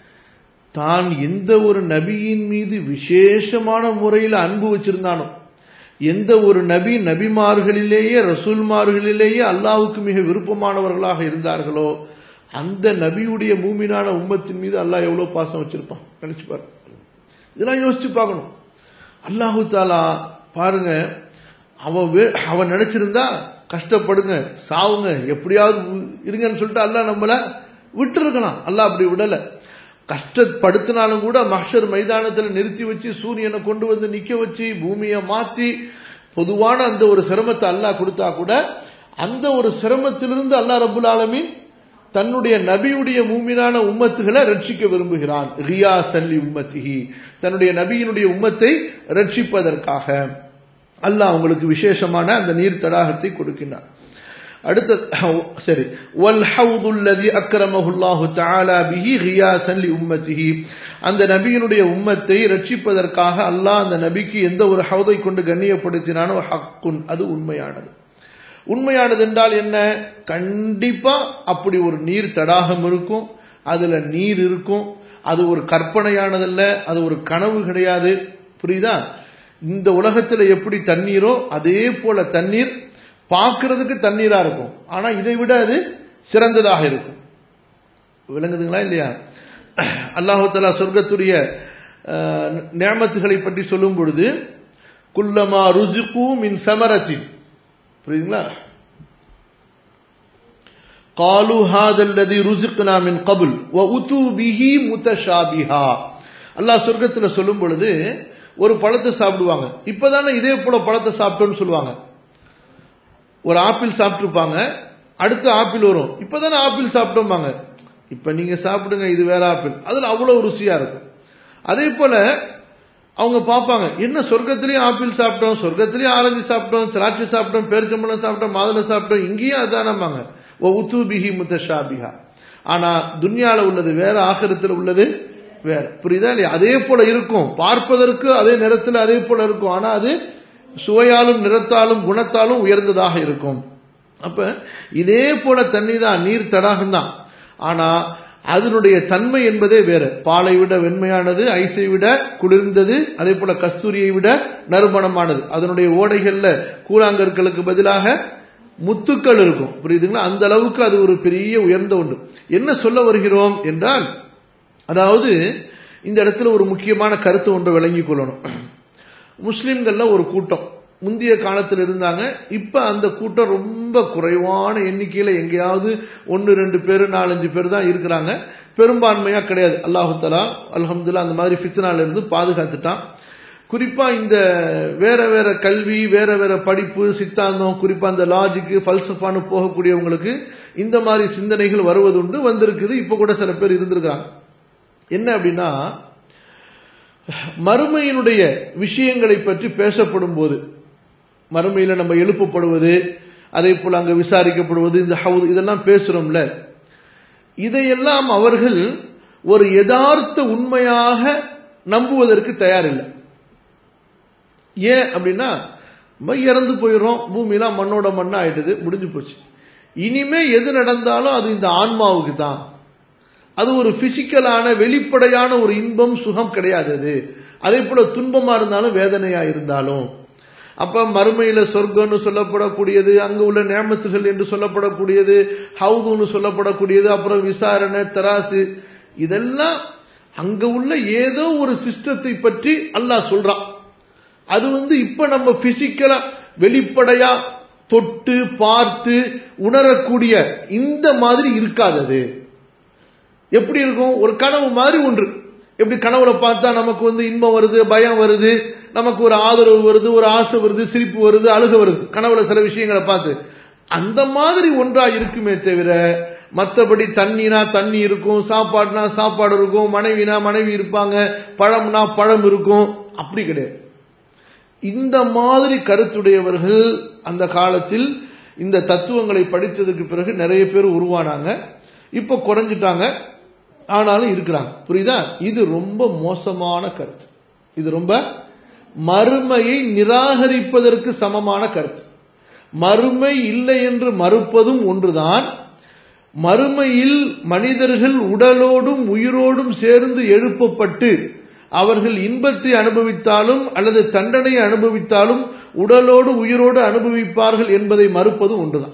தான் எந்த ஒரு நபியின் மீது விசேஷமான முறையில் அன்பு வச்சிருந்தானோ எந்த ஒரு நபி நபிமார்களிலேயே ரசூல்மார்களிலேயே அல்லாவுக்கு மிக விருப்பமானவர்களாக இருந்தார்களோ அந்த நபியுடைய மூமினான உம்மத்தின் மீது அல்லாஹ் எவ்வளவு பாசம் வச்சிருப்பான் நினைச்சு பாரு இதெல்லாம் யோசிச்சு பார்க்கணும் அல்லாஹு தாலா பாருங்க அவன் அவன் நினைச்சிருந்தா கஷ்டப்படுங்க சாவுங்க எப்படியாவது இருங்கன்னு சொல்லிட்டு அல்லாஹ் நம்மள விட்டு இருக்கலாம் அல்லாஹ் அப்படி விடல கஷ்டப்படுத்தினாலும் கூட மஹர் மைதானத்தில் நிறுத்தி வச்சு சூரியனை கொண்டு வந்து நிக்க வச்சு பூமியை மாத்தி பொதுவான அந்த ஒரு சிரமத்தை அல்லாஹ் கொடுத்தா கூட அந்த ஒரு சிரமத்திலிருந்து அல்லாஹ் ரபுல் ஆலமீன் தன்னுடைய நபியுடைய மூமினான உம்மத்துகளை ரட்சிக்க விரும்புகிறான் ரியா சல்லி உம்மத்திஹி தன்னுடைய நபியினுடைய உம்மத்தை ரட்சிப்பதற்காக அல்லாஹ் அவங்களுக்கு விசேஷமான அந்த நீர் தடாகத்தை கொடுக்கின்றான் அடுத்த சரி வல் ஹவுதுல்லதி அக்ரமஹுல்லாஹு தஆலா பிஹி கியாசன் லி உம்மத்திஹி அந்த நபியினுடைய உம்மத்தை ரட்சிப்பதற்காக அல்லாஹ் அந்த நபிக்கு எந்த ஒரு ஹவுதை கொண்டு கண்ணியப்படுத்தினானோ ஹக்குன் அது உண்மையானது உண்மையானது என்றால் என்ன கண்டிப்பா அப்படி ஒரு நீர் தடாகம் இருக்கும் அதுல நீர் இருக்கும் அது ஒரு கற்பனையானதல்ல அது ஒரு கனவு கிடையாது புரியுதா இந்த உலகத்துல எப்படி தண்ணீரோ அதே போல தண்ணீர் பார்க்கறதுக்கு தண்ணீரா இருக்கும் ஆனா இதை விட அது சிறந்ததாக இருக்கும் விளங்குதுங்களா இல்லையா அல்லாஹு தலா சொர்க்கத்துடைய நியமத்துகளை பற்றி சொல்லும் பொழுது குல்லமா ருஜுகு மின் சமரத்தின் புரியுதுங்களா قالوا هذا الذي رزقنا من قبل واتوا به متشابها அல்லாஹ் சொர்க்கத்துல சொல்லும் பொழுது ஒரு பழத்தை சாப்பிடுவாங்க இப்பதானே இதே போல பழத்தை சாப்பிட்டோம்னு சொல்லுவாங்க ஒரு ஆப்பிள் சாப்பிட்டுருப்பாங்க அடுத்த ஆப்பிள் வரும் இப்பதானே ஆப்பிள் சாப்பிட்டோம்பாங்க இப்ப நீங்க சாப்பிடுங்க இது வேற ஆப்பிள் அதுல அவ்வளவு ருசியா இருக்கும் அதே போல அவங்க பார்ப்பாங்க என்ன சொர்க்கத்திலயும் ஆப்பிள் சாப்பிட்டோம் சொர்க்கத்திலயும் ஆரஞ்சு சாப்பிட்டோம் திராட்சை சாப்பிட்டோம் பேரிச்சம்பழம் சாப்பிட்டோம் மாதுளை சாப்பிட்டோம் இங்கேயும் அதானம்பாங்க ஓ உத்துபிஹி முத்தஷாபிஹா ஆனா துன்யால உள்ளது வேற ஆசிரத்தில் உள்ளது வேற புரியுதா இல்லையா அதே போல இருக்கும் பார்ப்பதற்கு அதே நிறத்தில் அதே போல இருக்கும் ஆனா அது சுவையாலும் நிறத்தாலும் குணத்தாலும் உயர்ந்ததாக இருக்கும் அப்ப இதே போல தண்ணி தான் நீர் தடாகம் தான் ஆனா அதனுடைய தன்மை என்பதே வேற பாலை விட வெண்மையானது ஐஸை விட குளிர்ந்தது அதே போல கஸ்தூரியை விட நறுமணமானது அதனுடைய ஓடைகள்ல கூழாங்கற்களுக்கு பதிலாக முத்துக்கள் இருக்கும் புரியுதுங்களா அந்த அளவுக்கு அது ஒரு பெரிய உயர்ந்த ஒன்று என்ன சொல்ல வருகிறோம் என்றால் அதாவது இந்த இடத்துல ஒரு முக்கியமான கருத்து ஒன்று விளங்கிக் கொள்ளணும் முஸ்லிம்கள்ல ஒரு கூட்டம் முந்தைய காலத்தில் இருந்தாங்க இப்ப அந்த கூட்டம் ரொம்ப குறைவான எண்ணிக்கையில எங்கேயாவது ஒன்னு ரெண்டு பேர் நாலஞ்சு பேர் தான் இருக்கிறாங்க பெரும்பான்மையா கிடையாது அல்லாஹு தலா அலமதுல்லா அந்த மாதிரி ஃபித்னால இருந்து பாதுகாத்துட்டான் குறிப்பா இந்த வேற வேற கல்வி வேற வேற படிப்பு சித்தாந்தம் குறிப்பா அந்த லாஜிக்கு பல்சஃபானு போகக்கூடியவங்களுக்கு இந்த மாதிரி சிந்தனைகள் வருவதுண்டு வந்திருக்குது இப்ப கூட சில பேர் இருந்திருக்காங்க என்ன அப்படின்னா மறுமையினுடைய விஷயங்களை பற்றி பேசப்படும் போது மறுமையில நம்ம எழுப்பப்படுவது அதே போல அங்க விசாரிக்கப்படுவது இந்த ஹவுது இதெல்லாம் பேசுறோம்ல இதையெல்லாம் அவர்கள் ஒரு யதார்த்த உண்மையாக நம்புவதற்கு தயாரில்லை ஏன் அப்படின்னா நம்ம இறந்து போயிடுறோம் பூமியெல்லாம் மண்ணோட மண்ணா ஆயிடுது முடிஞ்சு போச்சு இனிமே எது நடந்தாலும் அது இந்த ஆன்மாவுக்கு தான் அது ஒரு பிசிக்கலான வெளிப்படையான ஒரு இன்பம் சுகம் கிடையாது அது அதே போல துன்பமா இருந்தாலும் வேதனையா இருந்தாலும் அப்ப மறுமையில சொர்க்கம்னு சொல்லப்படக்கூடியது அங்க உள்ள நேமத்துகள் என்று சொல்லப்படக்கூடியது ஹவுதுன்னு சொல்லப்படக்கூடியது அப்புறம் விசாரணை தராசு இதெல்லாம் அங்க உள்ள ஏதோ ஒரு சிஸ்டத்தை பற்றி அல்லாஹ் சொல்றான் அது வந்து இப்ப நம்ம பிசிக்கலா வெளிப்படையா தொட்டு பார்த்து உணரக்கூடிய இந்த மாதிரி இருக்காது அது எப்படி இருக்கும் ஒரு கனவு மாதிரி ஒன்று எப்படி கனவுல பார்த்தா நமக்கு வந்து இன்பம் வருது பயம் வருது நமக்கு ஒரு ஆதரவு வருது ஒரு ஆசை வருது சிரிப்பு வருது அழுக வருது கனவுல சில விஷயங்களை பார்த்து அந்த மாதிரி ஒன்றா இருக்குமே தவிர மற்றபடி தண்ணினா தண்ணி இருக்கும் சாப்பாடுனா சாப்பாடு இருக்கும் மனைவினா மனைவி இருப்பாங்க பழம்னா பழம் இருக்கும் அப்படி கிடையாது இந்த மாதிரி கருத்துடையவர்கள் அந்த காலத்தில் இந்த தத்துவங்களை படித்ததுக்கு பிறகு நிறைய பேர் உருவானாங்க இப்ப குறைஞ்சிட்டாங்க ஆனாலும் இருக்கிறாங்க புரியுதா இது ரொம்ப மோசமான கருத்து இது ரொம்ப மறுமையை நிராகரிப்பதற்கு சமமான கருத்து மறுமை இல்லை என்று மறுப்பதும் ஒன்றுதான் மறுமையில் மனிதர்கள் உடலோடும் உயிரோடும் சேர்ந்து எழுப்பப்பட்டு அவர்கள் இன்பத்தை அனுபவித்தாலும் அல்லது தண்டனையை அனுபவித்தாலும் உடலோடு உயிரோடு அனுபவிப்பார்கள் என்பதை மறுப்பது ஒன்றுதான்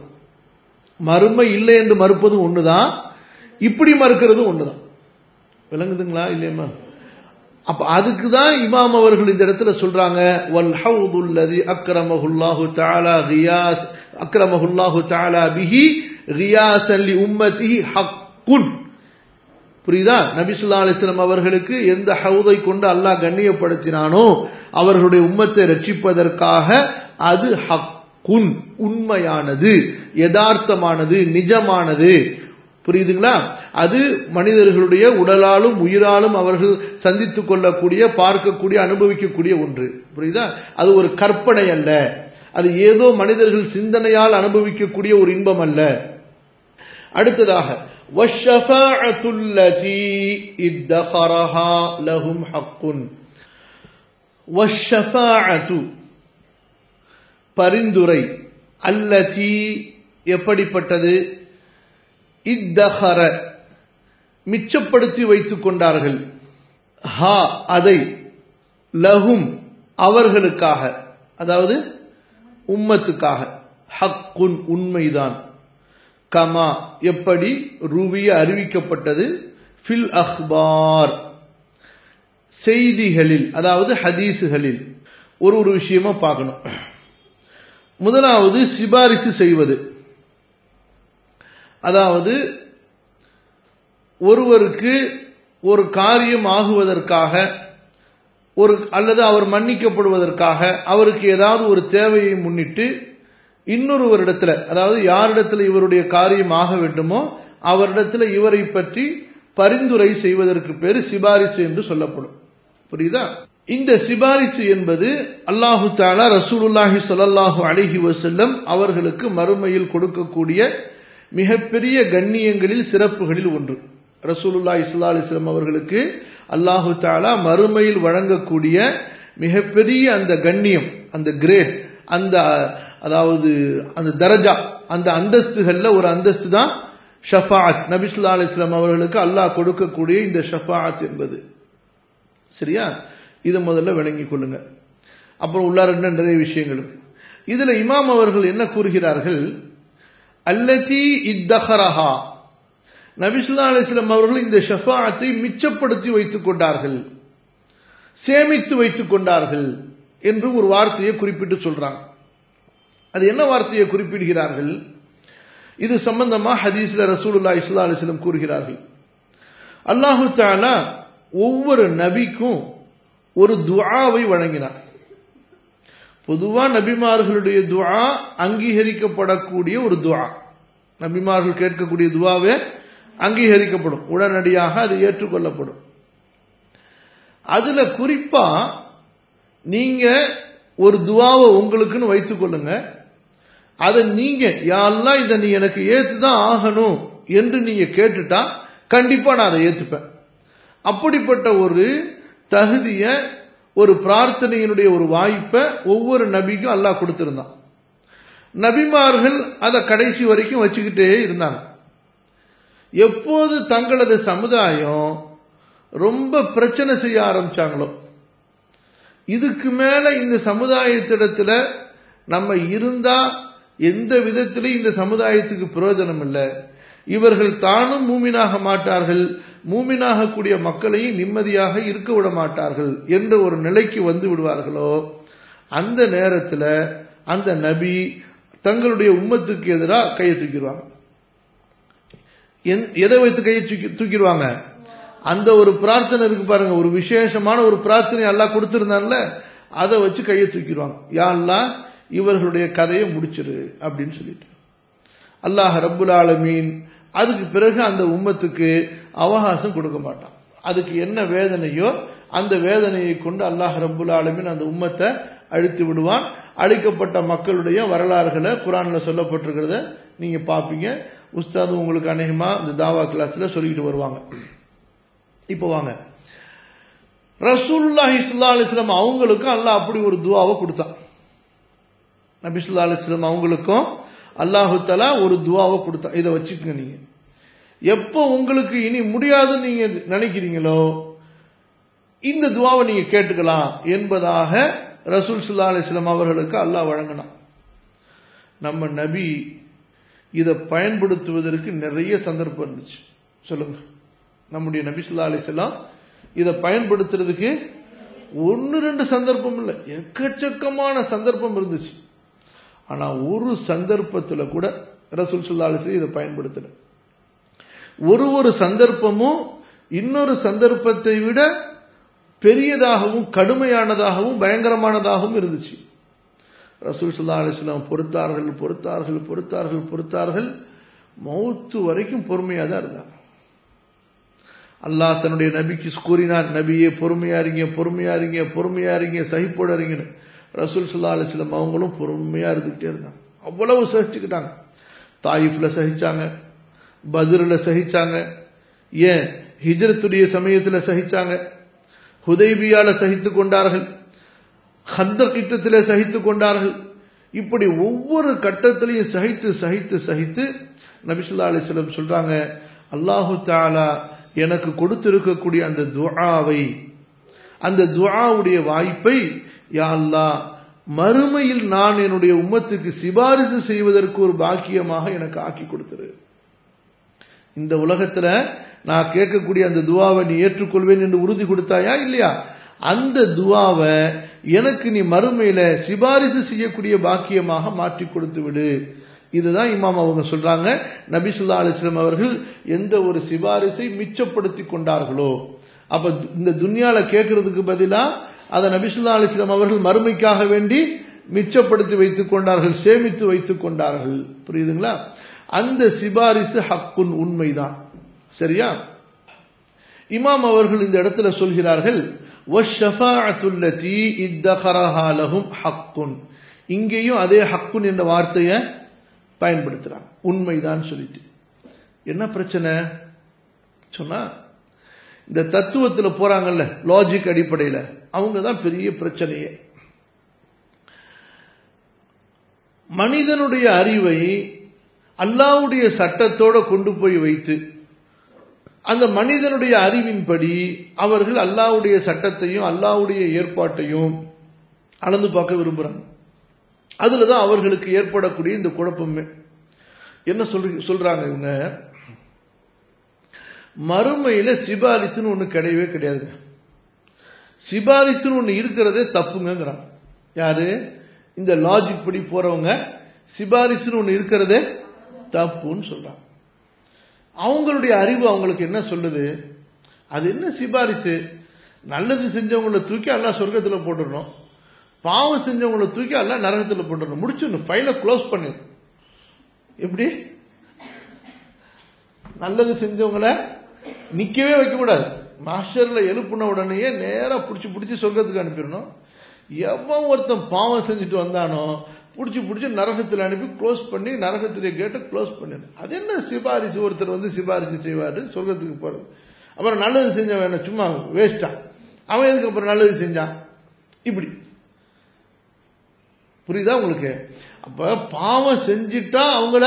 மறுமை இல்லை என்று மறுப்பது ஒண்ணுதான் இப்படி மறுக்கிறது ஒண்ணுதான் விளங்குதுங்களா இல்லையம்மா அப்ப அதுக்கு தான் இமாம் அவர்கள் இந்த இடத்துல சொல்றாங்க வல் ஹவுதுல்லதி அக்ரமஹுல்லாஹு தஆலா கியாஸ் அக்ரமஹுல்லாஹு தஆலா பிஹி கியாசன் லி உம்மத்திஹி ஹக்குன் புரியுதா நபிசுல்லா அலிஸ்லாம் அவர்களுக்கு எந்த ஹவுதை கொண்டு அல்லாஹ் கண்ணியப்படுத்தினானோ அவர்களுடைய உம்மத்தை ரட்சிப்பதற்காக அது ஹக்குன் உண்மையானது யதார்த்தமானது நிஜமானது புரியுதுங்களா அது மனிதர்களுடைய உடலாலும் உயிராலும் அவர்கள் சந்தித்துக் கொள்ளக்கூடிய பார்க்கக்கூடிய அனுபவிக்கக்கூடிய ஒன்று புரியுதா அது ஒரு கற்பனை அல்ல அது ஏதோ மனிதர்கள் சிந்தனையால் அனுபவிக்கக்கூடிய ஒரு இன்பம் அல்ல அடுத்ததாக وَالشَّفَاعَةُ الَّتِي ادَّخَرَهَا لَهُمْ حَقٌّ وَالشَّفَاعَةُ பரிந்துரை அல்லதி எப்படிப்பட்டது இத்தஹர மிச்சப்படுத்தி வைத்துக் கொண்டார்கள் ஹா அதை லஹும் அவர்களுக்காக அதாவது உம்மத்துக்காக ஹக்குன் உண்மைதான் கமா எப்படி ரூவிய அறிவிக்கப்பட்டது ஃபில் அஹ்பார் செய்திகளில் அதாவது ஹதீஸுகளில் ஒரு ஒரு விஷயமா பார்க்கணும் முதலாவது சிபாரிசு செய்வது அதாவது ஒருவருக்கு ஒரு காரியம் ஆகுவதற்காக ஒரு அல்லது அவர் மன்னிக்கப்படுவதற்காக அவருக்கு ஏதாவது ஒரு தேவையை முன்னிட்டு இன்னொருவரிடத்துல அதாவது யாரிடத்துல இவருடைய காரியம் ஆக வேண்டுமோ அவரிடத்துல இவரை பற்றி பரிந்துரை செய்வதற்கு பேரு சிபாரிசு என்று சொல்லப்படும் புரியுதா இந்த சிபாரிசு என்பது அல்லாஹு தாலா ரசூலுல்லாஹி சொல்லல்லாஹு அலிஹி வசல்லம் அவர்களுக்கு மறுமையில் கொடுக்கக்கூடிய மிகப்பெரிய கண்ணியங்களில் சிறப்புகளில் ஒன்று ரசூலுல்லா இஸ்லா அலிஸ்லாம் அவர்களுக்கு அல்லாஹு தாலா மறுமையில் வழங்கக்கூடிய மிகப்பெரிய அந்த கண்ணியம் அந்த கிரேட் அந்த அதாவது அந்த தரஜா அந்த அந்தஸ்துகள்ல ஒரு அந்தஸ்து தான் ஷஃபாத் நபிசுல்லா அலிஸ்லாம் அவர்களுக்கு அல்லாஹ் கொடுக்கக்கூடிய இந்த ஷஃபாத் என்பது சரியா இதை முதல்ல விளங்கிக் கொள்ளுங்க அப்புறம் உள்ளார நிறைய விஷயங்கள் இதுல இமாம் அவர்கள் என்ன கூறுகிறார்கள் அல்லதி இத்தஹரஹா நபிசுல்லா அலிஸ்லாம் அவர்கள் இந்த ஷஃபாத்தை மிச்சப்படுத்தி வைத்துக் கொண்டார்கள் சேமித்து வைத்துக் கொண்டார்கள் என்று ஒரு வார்த்தையை குறிப்பிட்டு சொல்றாங்க அது என்ன வார்த்தையை குறிப்பிடுகிறார்கள் இது சம்பந்தமா ஹதீஸ்ல ரசூலுல்லா இஸ்லா அலிஸ்லம் கூறுகிறார்கள் அல்லாஹு தாலா ஒவ்வொரு நபிக்கும் ஒரு துஆவை வழங்கினார் பொதுவா நபிமார்களுடைய துஆ அங்கீகரிக்கப்படக்கூடிய ஒரு துஆ நபிமார்கள் கேட்கக்கூடிய துவாவே அங்கீகரிக்கப்படும் உடனடியாக அது ஏற்றுக்கொள்ளப்படும் அதுல குறிப்பா நீங்க ஒரு துவாவை உங்களுக்குன்னு வைத்துக் கொள்ளுங்க அதை நீங்க யாரெல்லாம் இதை நீ எனக்கு ஏத்துதான் ஆகணும் என்று நீங்க கேட்டுட்டா கண்டிப்பா நான் அதை ஏத்துப்பேன் அப்படிப்பட்ட ஒரு தகுதிய ஒரு பிரார்த்தனையினுடைய ஒரு வாய்ப்பை ஒவ்வொரு நபிக்கும் அல்லாஹ் கொடுத்திருந்தான் நபிமார்கள் அதை கடைசி வரைக்கும் வச்சுக்கிட்டே இருந்தாங்க எப்போது தங்களது சமுதாயம் ரொம்ப பிரச்சனை செய்ய ஆரம்பிச்சாங்களோ இதுக்கு மேல இந்த சமுதாயத்திடத்துல நம்ம இருந்தா எந்த விதத்திலும் இந்த சமுதாயத்துக்கு பிரயோஜனம் இல்லை இவர்கள் தானும் மூமினாக மாட்டார்கள் மூமினாக கூடிய மக்களையும் நிம்மதியாக இருக்க விட மாட்டார்கள் என்ற ஒரு நிலைக்கு வந்து விடுவார்களோ அந்த நேரத்தில் அந்த நபி தங்களுடைய உம்மத்துக்கு எதிராக கையை தூக்கிடுவாங்க எதை வைத்து கையை தூக்கி தூக்கிடுவாங்க அந்த ஒரு பிரார்த்தனை இருக்கு பாருங்க ஒரு விசேஷமான ஒரு பிரார்த்தனை எல்லாம் கொடுத்திருந்தான்ல அதை வச்சு கையை தூக்கிடுவாங்க யாரெல்லாம் இவர்களுடைய கதையை முடிச்சிரு அப்படின்னு சொல்லிட்டு அல்லாஹ் ரப்புல் ஆலமீன் அதுக்கு பிறகு அந்த உம்மத்துக்கு அவகாசம் கொடுக்க மாட்டான் அதுக்கு என்ன வேதனையோ அந்த வேதனையை கொண்டு அல்லாஹ் ரப்புல் ஆலமீன் அந்த உம்மத்தை அழித்து விடுவான் அழிக்கப்பட்ட மக்களுடைய வரலாறுகளை குரான்ல சொல்லப்பட்டிருக்கிறத நீங்க பாப்பீங்க உஸ்தாது உங்களுக்கு அநேகமா இந்த தாவா கிளாஸ்ல சொல்லிக்கிட்டு வருவாங்க இப்போ வாங்க ரசூல்லா இஸ்லா அலிஸ்லாம் அவங்களுக்கும் அல்லாஹ் அப்படி ஒரு துவாவை கொடுத்தான் நபிசுல்லா அலிஸ்லாம் அவங்களுக்கும் அல்லாஹு தலா ஒரு துவாவை கொடுத்தான் இதை வச்சுக்கோங்க நீங்க எப்போ உங்களுக்கு இனி முடியாதுன்னு நீங்க நினைக்கிறீங்களோ இந்த துவாவை நீங்க கேட்டுக்கலாம் என்பதாக ரசூல் சுல்லா அலிஸ்லாம் அவர்களுக்கு அல்லாஹ் வழங்கினான் நம்ம நபி இதை பயன்படுத்துவதற்கு நிறைய சந்தர்ப்பம் இருந்துச்சு சொல்லுங்க நம்முடைய நபி சுல்லா அலிஸ்லாம் இதை பயன்படுத்துறதுக்கு ஒன்னு ரெண்டு சந்தர்ப்பம் இல்லை எக்கச்சக்கமான சந்தர்ப்பம் இருந்துச்சு ஆனா ஒரு சந்தர்ப்பத்தில் கூட ரசூல் சுல்லா அலிஸ்லாம் இதை பயன்படுத்தல ஒரு ஒரு சந்தர்ப்பமும் இன்னொரு சந்தர்ப்பத்தை விட பெரியதாகவும் கடுமையானதாகவும் பயங்கரமானதாகவும் இருந்துச்சு ரசூல் சுல்லா அலிஸ்லாம் பொறுத்தார்கள் பொறுத்தார்கள் பொறுத்தார்கள் பொறுத்தார்கள் மௌத்து வரைக்கும் பொறுமையா தான் இருந்தாங்க அல்லாஹ் தன்னுடைய நபிக்கு கூறினார் நபியே பொறுமையா இருங்க பொறுமையா இருங்க பொறுமையா இருங்க சகிப்போட இருங்கன்னு ரசூல் சுல்லா அலிஸ்லம் அவங்களும் பொறுமையா இருந்துகிட்டே இருந்தாங்க அவ்வளவு சகிச்சுக்கிட்டாங்க தாயிஃப்ல சகிச்சாங்க பத்ரில் சகிச்சாங்க ஏன் ஹிஜ்ரத்துடைய சமயத்துல சகிச்சாங்க ஹுதைபியால சகித்து கொண்டார்கள் ஹந்த கிட்டத்திலே சகித்து கொண்டார்கள் இப்படி ஒவ்வொரு கட்டத்திலையும் சகித்து சகித்து சகித்து நபிசுல்லா அலிஸ்லம் சொல்றாங்க அல்லாஹு தாலா எனக்கு கொடுத்திருக்கக்கூடிய அந்த துஆவை அந்த துஆவுடைய வாய்ப்பை யா அல்லாஹ் மறுமையில் நான் என்னுடைய உம்மத்துக்கு சிபாரிசு செய்வதற்கு ஒரு பாக்கியமாக எனக்கு ஆக்கி கொடுத்துரு இந்த உலகத்துல நான் கேட்கக்கூடிய அந்த துவாவை நீ ஏற்றுக்கொள்வேன் என்று உறுதி கொடுத்தாயா இல்லையா அந்த துவாவை எனக்கு நீ மறுமையில சிபாரிசு செய்யக்கூடிய பாக்கியமாக மாற்றி கொடுத்து விடு இதுதான் இமாம் அவங்க சொல்றாங்க நபிசுல்லா அலிஸ்லாம் அவர்கள் எந்த ஒரு சிபாரிசை மிச்சப்படுத்தி கொண்டார்களோ அப்ப இந்த துன்யால கேட்கறதுக்கு பதிலா அதை நபிசுல்லா அலிஸ்லாம் அவர்கள் மறுமைக்காக வேண்டி மிச்சப்படுத்தி வைத்துக் கொண்டார்கள் சேமித்து வைத்துக் கொண்டார்கள் புரியுதுங்களா அந்த சிபாரிசு ஹக்குன் உண்மைதான் சரியா இமாம் அவர்கள் இந்த இடத்துல சொல்கிறார்கள் இங்கேயும் அதே ஹக்குன் என்ற வார்த்தையை பயன்படுத்துறாங்க உண்மைதான் சொல்லிட்டு என்ன பிரச்சனை சொன்னா இந்த தத்துவத்துல போறாங்கல்ல லாஜிக் அடிப்படையில் அவங்க தான் பெரிய பிரச்சனையே மனிதனுடைய அறிவை அல்லாவுடைய சட்டத்தோட கொண்டு போய் வைத்து அந்த மனிதனுடைய அறிவின்படி அவர்கள் அல்லாவுடைய சட்டத்தையும் அல்லாவுடைய ஏற்பாட்டையும் அளந்து பார்க்க விரும்புறாங்க அதுலதான் அவர்களுக்கு ஏற்படக்கூடிய இந்த குழப்பமே என்ன சொல்ற சொல்றாங்க இவங்க மறுமையில சிபாரிசுன்னு ஒண்ணு கிடையவே கிடையாதுங்க சிபாரிசுன்னு ஒண்ணு இருக்கிறதே தப்புங்கிறாங்க யாரு இந்த லாஜிக் படி போறவங்க சிபாரிசுன்னு ஒண்ணு இருக்கிறதே தப்புன்னு சொல்றாங்க அவங்களுடைய அறிவு அவங்களுக்கு என்ன சொல்லுது அது என்ன சிபாரிசு நல்லது செஞ்சவங்கள தூக்கி எல்லாம் சொர்க்கத்துல போட்டுடணும் பாவம் செஞ்சவங்கள தூக்கி எல்லாம் நரகத்துல போட்டுடணும் முடிச்சிடணும் ஃபைலை க்ளோஸ் பண்ணிடணும் எப்படி நல்லது செஞ்சவங்கள நிக்கவே வைக்கக்கூடாது மாஸ்டர்ல எழுப்புன உடனேயே நேரா பிடிச்சி பிடிச்சி சொர்க்கத்துக்கு அனுப்பிடணும் எவன் ஒருத்தன் பாவம் செஞ்சுட்டு வந்தானோ பிடிச்சி பிடிச்சி நரகத்தில் அனுப்பி க்ளோஸ் பண்ணி நரகத்துடைய கேட்டை க்ளோஸ் பண்ணிடு அது என்ன சிபாரிசு ஒருத்தர் வந்து சிபாரிசு செய்வாரு சொர்க்கத்துக்கு போறது அப்புறம் நல்லது செஞ்சவன் என்ன சும்மா வேஸ்டா அவன் எதுக்கு அப்புறம் நல்லது செஞ்சான் இப்படி புரியுதா உங்களுக்கு அப்ப பாவம் செஞ்சிட்டா அவங்கள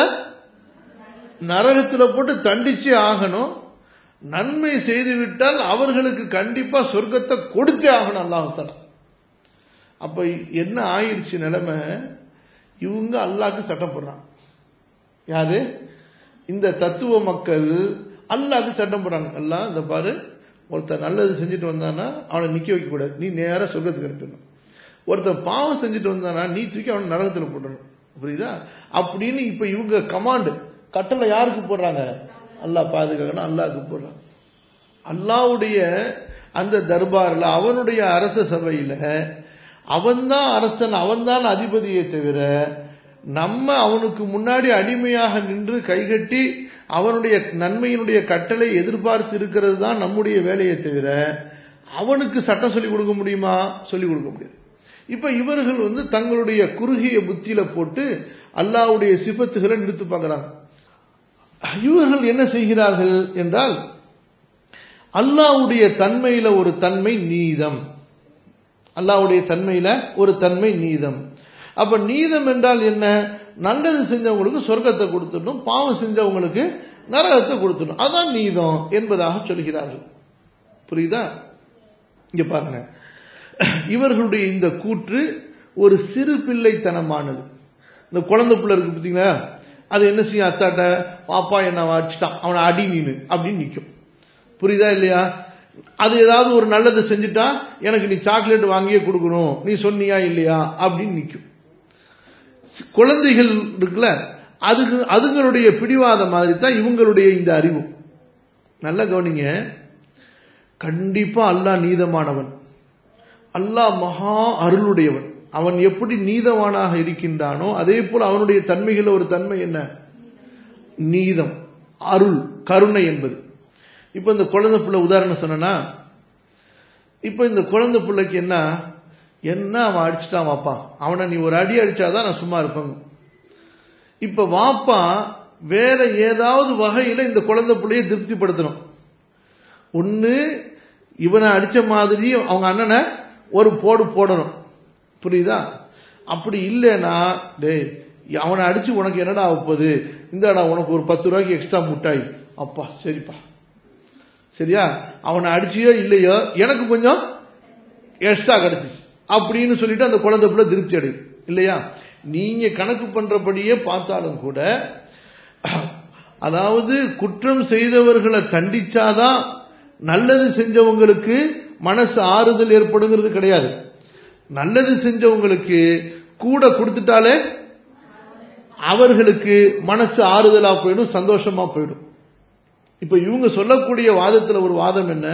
நரகத்துல போட்டு தண்டிச்சே ஆகணும் நன்மை செய்து விட்டால் அவர்களுக்கு கண்டிப்பா சொர்க்கத்தை கொடுத்தே ஆகணும் அல்லாஹால அப்ப என்ன ஆயிடுச்சு நிலைமை இவங்க அல்லாக்கு சட்டம் போடுறாங்க யாரு இந்த தத்துவ மக்கள் அல்லாக்கு சட்டம் போடுறாங்க எல்லாம் இந்த பாரு ஒருத்தர் நல்லது செஞ்சுட்டு வந்தானா அவனை நிக்க வைக்க கூடாது நீ நேரா சொர்க்கத்துக்கு அனுப்பிடணும் ஒருத்தர் பாவம் செஞ்சுட்டு வந்தானா நீ தூக்கி அவனை நரகத்தில் போடணும் புரியுதா அப்படின்னு இப்ப இவங்க கமாண்டு கட்டளை யாருக்கு போடுறாங்க அல்லாஹ் பாதுகாக்கணும் அல்லாஹ்க்கு போடுறாங்க அல்லாவுடைய அந்த தர்பாரில் அவனுடைய அரச சபையில அவன்தான் அரசன் அவன்தான் அதிபதியை தவிர நம்ம அவனுக்கு முன்னாடி அடிமையாக நின்று கைகட்டி அவனுடைய நன்மையினுடைய கட்டளை எதிர்பார்த்து இருக்கிறது தான் நம்முடைய வேலையை தவிர அவனுக்கு சட்டம் சொல்லிக் கொடுக்க முடியுமா சொல்லிக் கொடுக்க முடியாது இப்ப இவர்கள் வந்து தங்களுடைய குறுகிய புத்தியில போட்டு அல்லாவுடைய சிபத்துகளை நிறுத்து பார்க்கிறாங்க இவர்கள் என்ன செய்கிறார்கள் என்றால் அல்லாவுடைய தன்மையில ஒரு தன்மை நீதம் அல்லாவுடைய தன்மையில ஒரு தன்மை நீதம் அப்ப நீதம் என்றால் என்ன நல்லது செஞ்சவங்களுக்கு சொர்க்கத்தை கொடுத்துடணும் பாவம் செஞ்சவங்களுக்கு நரகத்தை கொடுத்துடணும் அதான் நீதம் என்பதாக சொல்கிறார்கள் புரியுதா இங்க பாருங்க இவர்களுடைய இந்த கூற்று ஒரு சிறு பிள்ளைத்தனமானது இந்த குழந்தை பிள்ளை இருக்கு பார்த்தீங்களா அது என்ன செய்யும் அத்தாட்ட பாப்பா என்ன அடிச்சிட்டான் அவனை அடி நீனு அப்படின்னு நிற்கும் புரியுதா இல்லையா அது ஏதாவது ஒரு நல்லதை செஞ்சுட்டா எனக்கு நீ சாக்லேட் வாங்கியே கொடுக்கணும் நீ சொன்னியா இல்லையா அப்படின்னு நிற்கும் குழந்தைகள் இருக்குல்ல அதுக்கு அதுங்களுடைய பிடிவாத மாதிரி தான் இவங்களுடைய இந்த அறிவு நல்ல கவனிங்க கண்டிப்பா அல்லாஹ் நீதமானவன் அல்லாஹ் மகா அருளுடையவன் அவன் எப்படி நீதவானாக இருக்கின்றானோ அதே போல அவனுடைய தன்மைகள் ஒரு தன்மை என்ன நீதம் அருள் கருணை என்பது இப்ப இந்த குழந்தை பிள்ளை உதாரணம் சொன்னா இப்ப இந்த குழந்தை பிள்ளைக்கு என்ன என்ன அவன் அடிச்சுட்டான் வாப்பா அவனை நீ ஒரு அடி அடிச்சாதான் நான் சும்மா இருப்பேங்க இப்ப வாப்பா வேற ஏதாவது வகையில இந்த குழந்தை பிள்ளைய திருப்திப்படுத்தணும் ஒன்னு இவனை அடிச்ச மாதிரி அவங்க அண்ணனை ஒரு போடு போடணும் புரியுதா அப்படி இல்லைன்னா டேய் அவனை அடிச்சு உனக்கு என்னடா ஆகுப்பது இந்தாடா உனக்கு ஒரு பத்து ரூபாய்க்கு எக்ஸ்ட்ரா முட்டாய் அப்பா சரிப்பா சரியா அவனை அடிச்சியோ இல்லையோ எனக்கு கொஞ்சம் எக்ஸ்ட்ரா கிடைச்சிச்சு அப்படின்னு சொல்லிட்டு அந்த குழந்தை பிள்ளை திருப்தி அடையும் இல்லையா நீங்க கணக்கு பண்றபடியே பார்த்தாலும் கூட அதாவது குற்றம் செய்தவர்களை தண்டிச்சாதான் நல்லது செஞ்சவங்களுக்கு மனசு ஆறுதல் ஏற்படுங்கிறது கிடையாது நல்லது செஞ்சவங்களுக்கு கூட கொடுத்துட்டாலே அவர்களுக்கு மனசு ஆறுதலா போயிடும் சந்தோஷமா போயிடும் இப்ப இவங்க சொல்லக்கூடிய வாதத்துல ஒரு வாதம் என்ன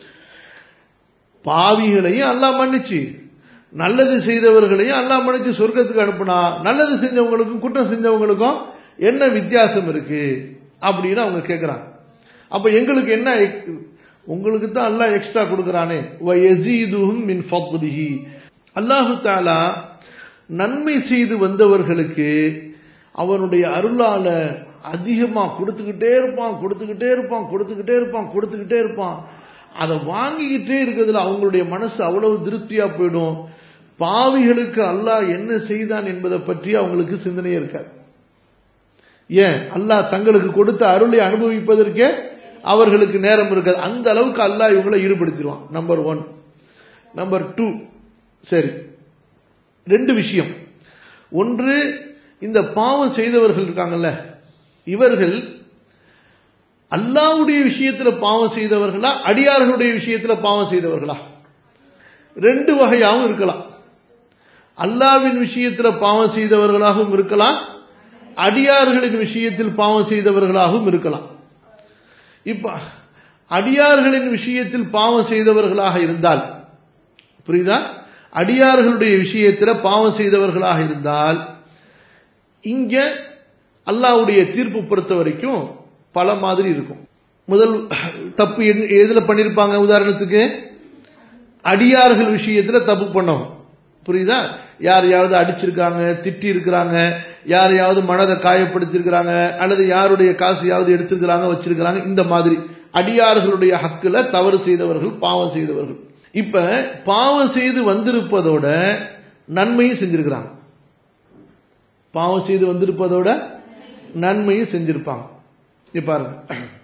பாவிகளையும் அல்லாஹ் மன்னிச்சு நல்லது செய்தவர்களையும் அல்லாஹ் மன்னிச்சு சொர்க்கத்துக்கு அனுப்புனா நல்லது செஞ்சவங்களுக்கும் குற்றம் செஞ்சவங்களுக்கும் என்ன வித்தியாசம் இருக்கு அப்படின்னு அவங்க கேட்கிறாங்க அப்ப எங்களுக்கு என்ன உங்களுக்கு தான் அல்லாஹ் எக்ஸ்ட்ரா கொடுக்கறானே மின் ஃபத்லிஹி அல்லாஹு தாலா நன்மை செய்து வந்தவர்களுக்கு அவனுடைய அருளால அதிகமா கொடுத்துக்கிட்டே இருப்பான் கொடுத்துக்கிட்டே இருப்பான் கொடுத்துக்கிட்டே இருப்பான் கொடுத்துக்கிட்டே இருப்பான் அதை வாங்கிக்கிட்டே இருக்கிறதுல அவங்களுடைய மனசு அவ்வளவு திருப்தியா போயிடும் பாவிகளுக்கு அல்லாஹ் என்ன செய்தான் என்பதை பற்றி அவங்களுக்கு சிந்தனையே இருக்காது ஏன் அல்லாஹ் தங்களுக்கு கொடுத்த அருளை அனுபவிப்பதற்கே அவர்களுக்கு நேரம் இருக்காது அந்த அளவுக்கு அல்லாஹ் இவங்களை ஈடுபடுத்திடுவான் நம்பர் ஒன் நம்பர் டூ சரி ரெண்டு விஷயம் ஒன்று இந்த பாவம் செய்தவர்கள் இருக்காங்கல்ல இவர்கள் அல்லாவுடைய விஷயத்துல பாவம் செய்தவர்களா அடியார்களுடைய விஷயத்துல பாவம் செய்தவர்களா ரெண்டு வகையாகவும் இருக்கலாம் அல்லாவின் விஷயத்துல பாவம் செய்தவர்களாகவும் இருக்கலாம் அடியார்களின் விஷயத்தில் பாவம் செய்தவர்களாகவும் இருக்கலாம் இப்ப அடியார்களின் விஷயத்தில் பாவம் செய்தவர்களாக இருந்தால் புரியுதா அடியார்களுடைய விஷயத்தில் பாவம் செய்தவர்களாக இருந்தால் இங்க அல்லாவுடைய தீர்ப்பு பொறுத்த வரைக்கும் பல மாதிரி இருக்கும் முதல் தப்பு எதுல பண்ணிருப்பாங்க உதாரணத்துக்கு அடியார்கள் விஷயத்துல தப்பு பண்ணோம் புரியுதா யாரையாவது அடிச்சிருக்காங்க திட்டி இருக்கிறாங்க யாரையாவது மனதை காயப்படுத்திருக்கிறாங்க அல்லது யாருடைய காசையாவது எடுத்திருக்கிறாங்க வச்சிருக்கிறாங்க இந்த மாதிரி அடியார்களுடைய ஹக்குல தவறு செய்தவர்கள் பாவம் செய்தவர்கள் இப்ப பாவம் செய்து வந்திருப்பதோட நன்மையும் செஞ்சிருக்கிறாங்க பாவம் செய்து வந்திருப்பதோட நன்மையும் செஞ்சிருப்பாங்க பாருங்க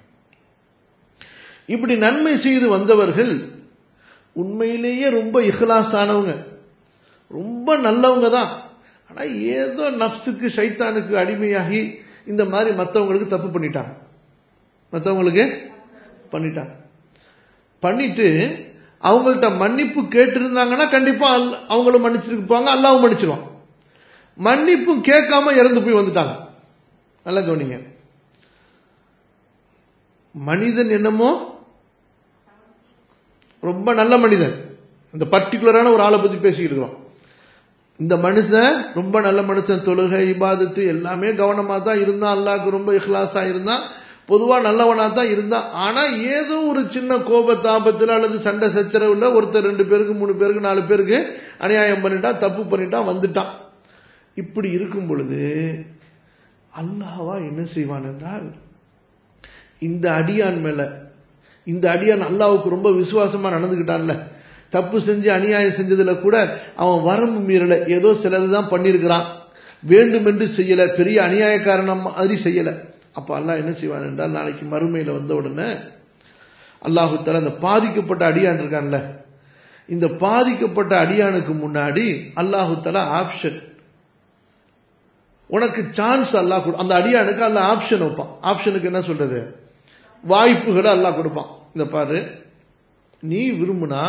இப்படி நன்மை செய்து வந்தவர்கள் உண்மையிலேயே ரொம்ப இஹ்லாஸ் ஆனவங்க ரொம்ப நல்லவங்க தான் ஆனா ஏதோ நப்சுக்கு சைத்தானுக்கு அடிமையாகி இந்த மாதிரி மற்றவங்களுக்கு தப்பு பண்ணிட்டாங்க மற்றவங்களுக்கு பண்ணிட்டாங்க பண்ணிட்டு அவங்கள்ட்ட மன்னிப்பு கேட்டிருந்தாங்கன்னா கண்டிப்பா அவங்களும் மன்னிச்சிருப்பாங்க அல்லாவும் மன்னிச்சிருவான் மன்னிப்பும் கேட்காம இறந்து போய் வந்துட்டாங்க நல்லா கவனிங்க மனிதன் என்னமோ ரொம்ப நல்ல மனிதன் இந்த பர்டிகுலரான ஒரு ஆளை பத்தி பேசிக்கிட்டு இருக்கிறோம் இந்த மனுஷன் ரொம்ப நல்ல மனுஷன் தொழுகை இபாதத்து எல்லாமே கவனமா தான் இருந்தான் அல்லாவுக்கு ரொம்ப இஹ்லாஸா இருந்தான் பொதுவா நல்லவனா தான் இருந்தான் ஆனா ஏதோ ஒரு சின்ன கோப தாபத்தில் அல்லது சண்டை சச்சரவுல ஒருத்தர் ரெண்டு பேருக்கு மூணு பேருக்கு நாலு பேருக்கு அநியாயம் பண்ணிட்டான் தப்பு பண்ணிட்டான் வந்துட்டான் இப்படி இருக்கும் பொழுது அல்லாவா என்ன செய்வான் என்றால் இந்த அடியான் மேல இந்த அடியான் அல்லாவுக்கு ரொம்ப விசுவாசமா நடந்துகிட்டான்ல தப்பு செஞ்சு அநியாயம் செஞ்சதுல கூட அவன் வரம்பு மீறல ஏதோ சிலதுதான் பண்ணிருக்கிறான் வேண்டுமென்று செய்யல பெரிய அநியாயக்காரன் மாதிரி செய்யல அப்ப அல்லாஹ் என்ன செய்வான் என்றால் நாளைக்கு மறுமையில வந்த உடனே அல்லாஹு தலா அந்த பாதிக்கப்பட்ட அடியான் இருக்கான்ல இந்த பாதிக்கப்பட்ட அடியானுக்கு முன்னாடி அல்லாஹு தலா ஆப்ஷன் உனக்கு சான்ஸ் அல்லாஹ் கொடு அந்த அடியானுக்கு அல்ல ஆப்ஷன் வைப்பான் ஆப்ஷனுக்கு என்ன சொல்றது வாய்ப்புகளை அல்லாஹ் கொடுப்பான் இந்த பாரு நீ விரும்புனா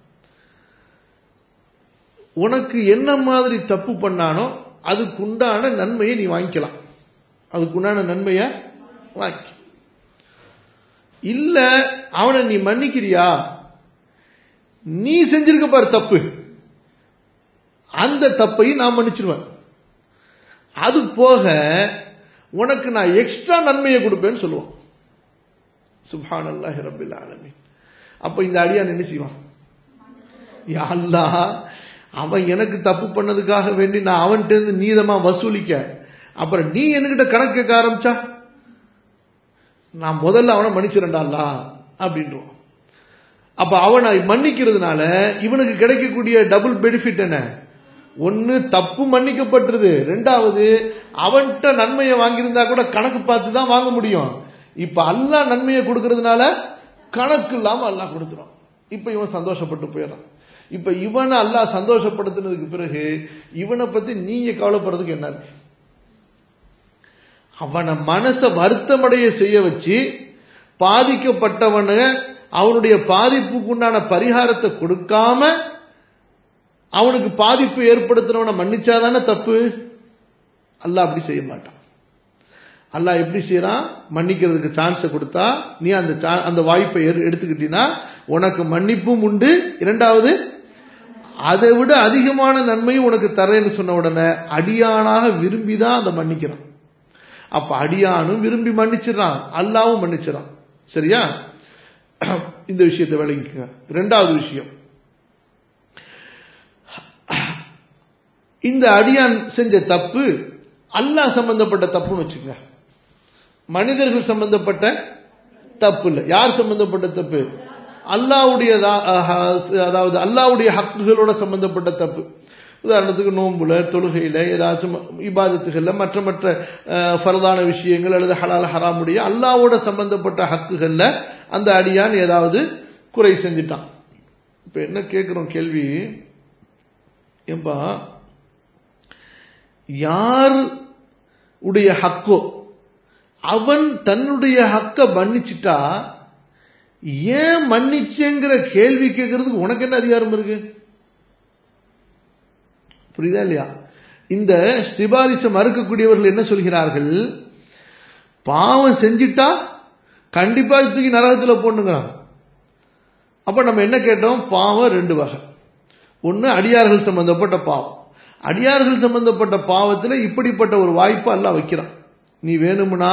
உனக்கு என்ன மாதிரி தப்பு பண்ணானோ அதுக்குண்டான நன்மையை நீ வாங்கிக்கலாம் அதுக்குண்டான நன்மையை வாங்கி இல்ல அவனை நீ மன்னிக்கிறியா நீ செஞ்சிருக்க பாரு தப்பு அந்த தப்பையும் நான் மன்னிச்சிருவேன் அது போக உனக்கு நான் எக்ஸ்ட்ரா நன்மையை கொடுப்பேன்னு சொல்லுவான் சுபான் அல்லாஹி ரபில் ஆலமீன் அப்ப இந்த அடியான் என்ன செய்வான் யா அல்லாஹ் அவன் எனக்கு தப்பு பண்ணதுக்காக வேண்டி நான் அவன்கிட்ட இருந்து நீதமா வசூலிக்க அப்புறம் நீ என்கிட்ட கணக்கு கேட்க ஆரம்பிச்சா நான் முதல்ல அவனை மன்னிச்சிடண்டான்லா அப்படின்றான் அப்ப அவனை மன்னிக்கிறதுனால இவனுக்கு கிடைக்கக்கூடிய டபுள் பெனிஃபிட் என்ன ஒன்னு தப்பு மன்னிக்கப்பட்டுருது ரெண்டாவது அவன்கிட்ட நன்மையை வாங்கியிருந்தா கூட கணக்கு பார்த்து தான் வாங்க முடியும் இப்ப அல்லாஹ் நன்மையை கொடுக்கறதுனால கணக்கு இல்லாம அல்லாஹ் கொடுத்துறான் இப்ப இவன் சந்தோஷப்பட்டு போயிடறான் இப்ப இவனை அல்லாஹ் சந்தோஷப்படுத்தினதுக்கு பிறகு இவனை பத்தி நீங்க கவலைப்படுறதுக்கு என்ன இருக்கு அவனை மனசை வருத்தமடைய செய்ய வச்சு பாதிக்கப்பட்டவன அவனுடைய பாதிப்புக்கு உண்டான பரிகாரத்தை கொடுக்காம அவனுக்கு பாதிப்பு ஏற்படுத்தினவனை மன்னிச்சாதானே தப்பு அல்லாஹ் அப்படி செய்ய மாட்டான் அல்லாஹ் எப்படி செய்யறான் மன்னிக்கிறதுக்கு சான்ஸை கொடுத்தா நீ அந்த அந்த வாய்ப்பை எடுத்துக்கிட்டீங்கன்னா உனக்கு மன்னிப்பும் உண்டு இரண்டாவது அதை விட அதிகமான நன்மையும் உனக்கு தரேன்னு சொன்ன உடனே அடியானாக விரும்பி தான் அதை மன்னிக்கிறான் அப்ப அடியானும் விரும்பி மன்னிச்சிடறான் அல்லாவும் மன்னிச்சிடறான் சரியா இந்த விஷயத்தை விளங்கிக்க ரெண்டாவது விஷயம் இந்த அடியான் செஞ்ச தப்பு அல்லாஹ் சம்பந்தப்பட்ட தப்புன்னு வச்சுக்க மனிதர்கள் சம்பந்தப்பட்ட தப்பு இல்லை யார் சம்பந்தப்பட்ட தப்பு அல்லாவுடைய அதாவது அல்லாவுடைய ஹக்குகளோட சம்பந்தப்பட்ட தப்பு உதாரணத்துக்கு நோம்புல தொழுகையில ஏதாச்சும் இபாதத்துகள்ல மற்ற மற்ற ஃபரதான விஷயங்கள் அல்லது ஹலால் ஹராமுடைய அல்லாவோட சம்பந்தப்பட்ட ஹக்குகள்ல அந்த அடியான் ஏதாவது குறை செஞ்சிட்டான் இப்ப என்ன கேட்கிறோம் கேள்வி ஏன்பா யார் உடைய ஹக்கோ அவன் தன்னுடைய ஹக்க மன்னிச்சிட்டா ஏன் மன்னிச்சேங்கிற கேள்வி கேட்கறதுக்கு உனக்கு என்ன அதிகாரம் இருக்கு புரியுதா இல்லையா இந்த சிபாரிசை மறுக்கக்கூடியவர்கள் என்ன சொல்கிறார்கள் பாவம் செஞ்சிட்டா கண்டிப்பா தூக்கி நரகத்தில் போடணுங்கிறான் அப்ப நம்ம என்ன கேட்டோம் பாவம் ரெண்டு வகை ஒன்னு அடியார்கள் சம்பந்தப்பட்ட பாவம் அடியார்கள் சம்பந்தப்பட்ட பாவத்தில் இப்படிப்பட்ட ஒரு வாய்ப்பு அல்ல வைக்கிறான் நீ வேணும்னா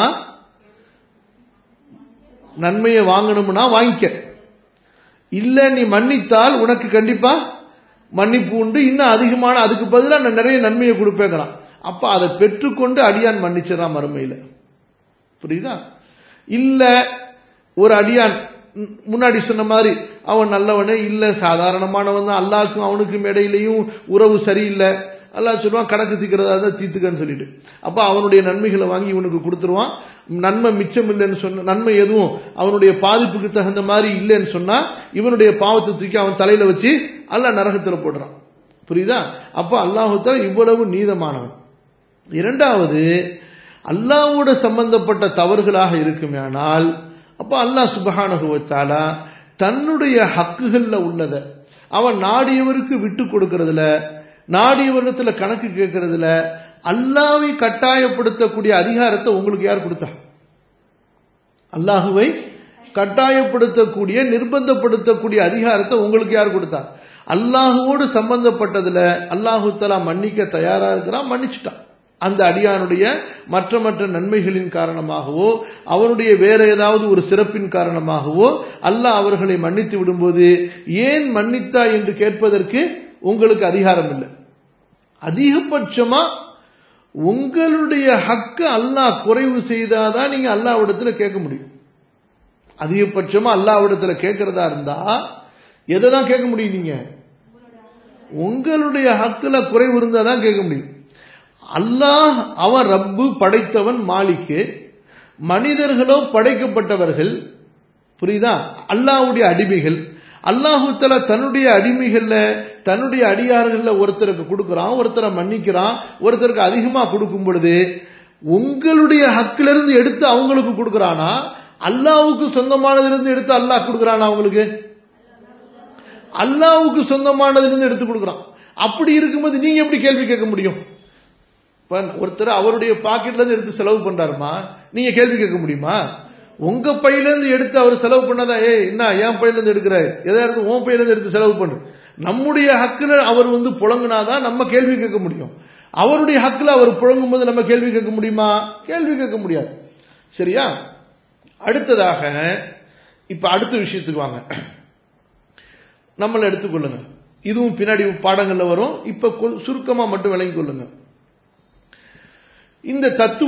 நன்மையை வாங்கணும்னா வாங்கிக்க இல்ல நீ மன்னித்தால் உனக்கு கண்டிப்பா மன்னிப்பு உண்டு இன்னும் அதிகமான அதுக்கு பதிலாக நான் நிறைய நன்மையை கொடுப்பேங்கிறான் அப்ப அதை பெற்றுக்கொண்டு அடியான் மன்னிச்சிடறான் மறுமையில புரியுதா இல்ல ஒரு அடியான் முன்னாடி சொன்ன மாதிரி அவன் நல்லவனே இல்ல சாதாரணமானவன் தான் அல்லாக்கும் அவனுக்கும் இடையிலையும் உறவு சரியில்லை அல்லாஹ் சொல்லுவான் கணக்கு தீக்கிறதா தான் தீத்துக்கன்னு சொல்லிட்டு அப்ப அவனுடைய நன்மைகளை வாங்கி இவனுக்கு கொடுத்துருவான் நன்மை மிச்சம் இல்லைன்னு சொன்ன நன்மை எதுவும் அவனுடைய பாதிப்புக்கு தகுந்த மாதிரி இல்லைன்னு சொன்னா இவனுடைய பாவத்தை தூக்கி அவன் தலையில வச்சு அல்லாஹ் நரகத்தில் போடுறான் புரியுதா அப்ப அல்லாஹுத்தால இவ்வளவு நீதமானவன் இரண்டாவது அல்லாவோட சம்பந்தப்பட்ட தவறுகளாக இருக்குமேனால் அப்ப அல்லாஹ் சுபஹானகுவத்தாலா தன்னுடைய ஹக்குகள்ல உள்ளத அவன் நாடியவருக்கு விட்டு கொடுக்கறதுல நாடியவரிடத்துல கணக்கு கேட்கறதுல அல்லாவை கட்டாயப்படுத்தக்கூடிய அதிகாரத்தை உங்களுக்கு யார் கொடுத்தா அல்லாஹுவை கட்டாயப்படுத்தக்கூடிய நிர்பந்தப்படுத்தக்கூடிய அதிகாரத்தை உங்களுக்கு யார் கொடுத்தா அல்லாஹுவோடு சம்பந்தப்பட்டதுல அல்லாஹு தலா மன்னிக்க தயாரா இருக்கிறான் மன்னிச்சுட்டான் அந்த அடியானுடைய மற்ற மற்ற நன்மைகளின் காரணமாகவோ அவனுடைய வேற ஏதாவது ஒரு சிறப்பின் காரணமாகவோ அல்லாஹ் அவர்களை மன்னித்து விடும்போது ஏன் மன்னித்தா என்று கேட்பதற்கு உங்களுக்கு அதிகாரம் இல்லை அதிகபட்சமா உங்களுடைய ஹக்க அல்லாஹ் குறைவு செய்தாதான் நீங்க அல்லாவிடத்துல கேட்க முடியும் அதிகபட்சமா அல்லாவிடத்துல கேட்கறதா இருந்தா எதை தான் கேட்க முடியும் நீங்க உங்களுடைய ஹக்குல குறைவு இருந்தா தான் கேட்க முடியும் அல்லாஹ் அவன் ரப்பு படைத்தவன் மாலிக்கு மனிதர்களோ படைக்கப்பட்டவர்கள் புரியுதா அல்லாஹுடைய அடிமைகள் அல்லாஹு தலா தன்னுடைய அடிமைகள்ல தன்னுடைய அடியார்கள்ல ஒருத்தருக்கு கொடுக்கறான் ஒருத்தரை மன்னிக்கிறான் ஒருத்தருக்கு அதிகமா கொடுக்கும் பொழுது உங்களுடைய ஹக்கில இருந்து எடுத்து அவங்களுக்கு கொடுக்கறானா அல்லாவுக்கு சொந்தமானதிலிருந்து எடுத்து அல்லாஹ் கொடுக்கறானா அவங்களுக்கு அல்லாவுக்கு சொந்தமானதிலிருந்து எடுத்து கொடுக்கறான் அப்படி இருக்கும்போது நீங்க எப்படி கேள்வி கேட்க முடியும் ஒருத்தர் அவருடைய பாக்கெட்ல இருந்து எடுத்து செலவு பண்றாருமா நீங்க கேள்வி கேட்க முடியுமா உங்க பையில இருந்து எடுத்து அவர் செலவு பண்ணதா ஏய் என்ன என் பையில இருந்து எடுக்கிற எதா இருந்து உன் பையில இருந்து எடுத்து செலவு பண்ணு நம்முடைய ஹக்குல அவர் வந்து புழங்கினாதான் நம்ம கேள்வி கேட்க முடியும் அவருடைய ஹக்கில் அவர் புழங்கும் போது நம்ம கேள்வி கேட்க முடியுமா கேள்வி கேட்க முடியாது சரியா அடுத்ததாக இப்ப அடுத்த விஷயத்துக்கு வாங்க நம்மளை எடுத்துக்கொள்ளுங்க இதுவும் பின்னாடி பாடங்கள்ல வரும் இப்ப சுருக்கமா மட்டும் விளங்கிக் கொள்ளுங்க இந்த தத்துவ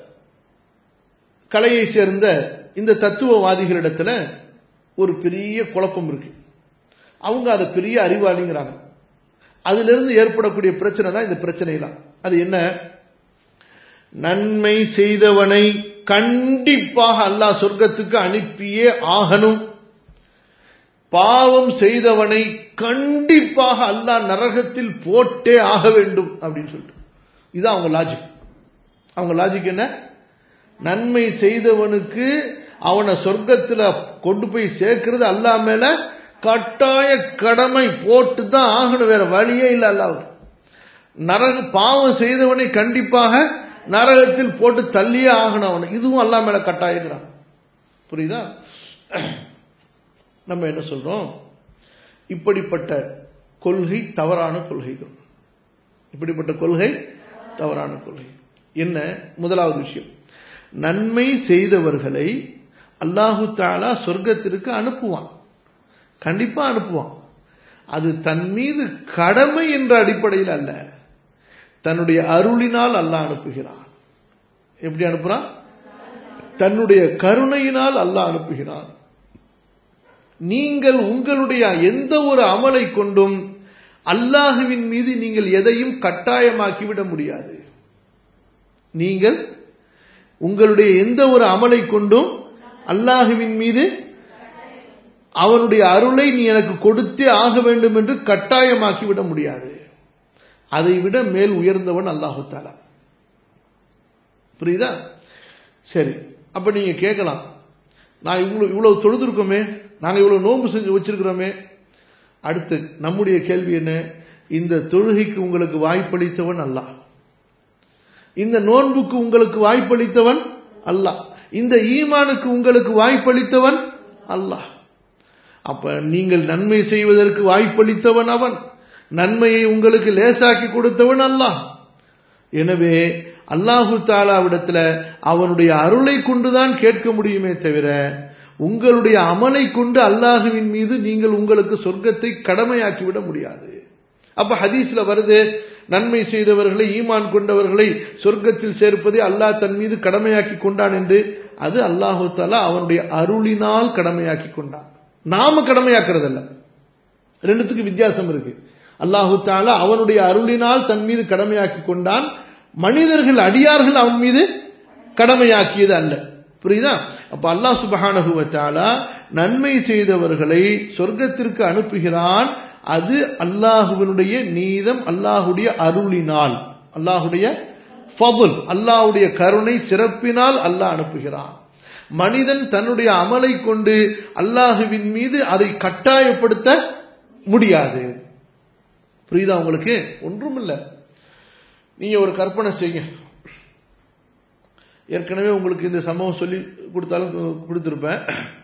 கலையை சேர்ந்த இந்த தத்துவவாதிகளிடத்துல ஒரு பெரிய குழப்பம் இருக்கு அவங்க அதை பெரிய அறிவாளிங்கிறாங்க அதுல இருந்து ஏற்படக்கூடிய பிரச்சனை தான் இந்த பிரச்சனைலாம் அது என்ன நன்மை செய்தவனை கண்டிப்பாக அல்லாஹ் சொர்க்கத்துக்கு அனுப்பியே ஆகணும் பாவம் செய்தவனை கண்டிப்பாக அல்லாஹ் நரகத்தில் போட்டே ஆக வேண்டும் அப்படின்னு சொல்லிட்டு இதுதான் அவங்க லாஜிக் அவங்க லாஜிக் என்ன நன்மை செய்தவனுக்கு அவனை சொர்க்கத்தில் கொண்டு போய் சேர்க்கிறது அல்லா மேல கட்டாய கடமை போட்டு தான் ஆகணும் வேற வழியே இல்லை அல்லாஹ் நரக பாவம் செய்தவனை கண்டிப்பாக நரகத்தில் போட்டு தள்ளியே ஆகணும் அவனை இதுவும் அல்லா மேல கட்டாயங்கிறான் புரியுதா நம்ம என்ன சொல்றோம் இப்படிப்பட்ட கொள்கை தவறான கொள்கைகள் இப்படிப்பட்ட கொள்கை தவறான கொள்கை என்ன முதலாவது விஷயம் நன்மை செய்தவர்களை அல்லாஹு தாலா சொர்க்கத்திற்கு அனுப்புவான் கண்டிப்பா அனுப்புவான் அது தன் மீது கடமை என்ற அடிப்படையில் அல்ல தன்னுடைய அருளினால் அல்லாஹ் அனுப்புகிறான் எப்படி அனுப்புறான் தன்னுடைய கருணையினால் அல்லாஹ் அனுப்புகிறான் நீங்கள் உங்களுடைய எந்த ஒரு அமலை கொண்டும் அல்லாஹுவின் மீது நீங்கள் எதையும் கட்டாயமாக்கிவிட முடியாது நீங்கள் உங்களுடைய எந்த ஒரு அமலை கொண்டும் அல்லாஹுவின் மீது அவனுடைய அருளை நீ எனக்கு கொடுத்தே ஆக வேண்டும் என்று கட்டாயமாக்கி விட முடியாது அதை விட மேல் உயர்ந்தவன் அல்லாஹு தாலா புரியுதா சரி அப்ப நீங்க கேட்கலாம் நான் இவ்வளவு இவ்வளவு தொழுதுருக்கோமே நாங்க இவ்வளவு நோன்பு செஞ்சு வச்சிருக்கிறோமே அடுத்து நம்முடைய கேள்வி என்ன இந்த தொழுகைக்கு உங்களுக்கு வாய்ப்பளித்தவன் அல்லாஹ் இந்த நோன்புக்கு உங்களுக்கு வாய்ப்பளித்தவன் அல்லாஹ் இந்த ஈமானுக்கு உங்களுக்கு வாய்ப்பளித்தவன் அல்லாஹ் அப்ப நீங்கள் நன்மை செய்வதற்கு வாய்ப்பளித்தவன் அவன் நன்மையை உங்களுக்கு லேசாக்கி கொடுத்தவன் அல்லாஹ் எனவே அல்லாஹு தாலாவிடத்துல அவனுடைய அருளை கொண்டுதான் கேட்க முடியுமே தவிர உங்களுடைய அமலை கொண்டு அல்லாஹுவின் மீது நீங்கள் உங்களுக்கு சொர்க்கத்தை கடமையாக்கிவிட முடியாது அப்ப ஹதீஸ்ல வருது நன்மை செய்தவர்களை ஈமான் கொண்டவர்களை சொர்க்கத்தில் சேர்ப்பதை அல்லாஹ் தன் மீது கடமையாக்கி கொண்டான் என்று அது அல்லாஹு தாலா அவனுடைய அருளினால் கடமையாக்கி கொண்டான் நாம கடமையாக்குறதல்ல ரெண்டுத்துக்கு வித்தியாசம் இருக்கு அல்லாஹு தாலா அவனுடைய அருளினால் தன் மீது கடமையாக்கி கொண்டான் மனிதர்கள் அடியார்கள் அவன் மீது கடமையாக்கியது அல்ல புரியுதா அப்ப அல்லாஹ் சுபஹானகுவத்தாலா நன்மை செய்தவர்களை சொர்க்கத்திற்கு அனுப்புகிறான் அது அல்லாஹுவனுடைய நீதம் அல்லாஹுடைய அருளினால் அல்லாஹுடைய ஃபபுல் அல்லாஹுடைய கருணை சிறப்பினால் அல்லாஹ் அனுப்புகிறான் மனிதன் தன்னுடைய அமலை கொண்டு அல்லாஹுவின் மீது அதை கட்டாயப்படுத்த முடியாது புரியுதா உங்களுக்கு ஒன்றும் இல்லை நீங்க ஒரு கற்பனை செய்யுங்க ஏற்கனவே உங்களுக்கு இந்த சம்பவம் சொல்லி கொடுத்தாலும் கொடுத்திருப்பேன்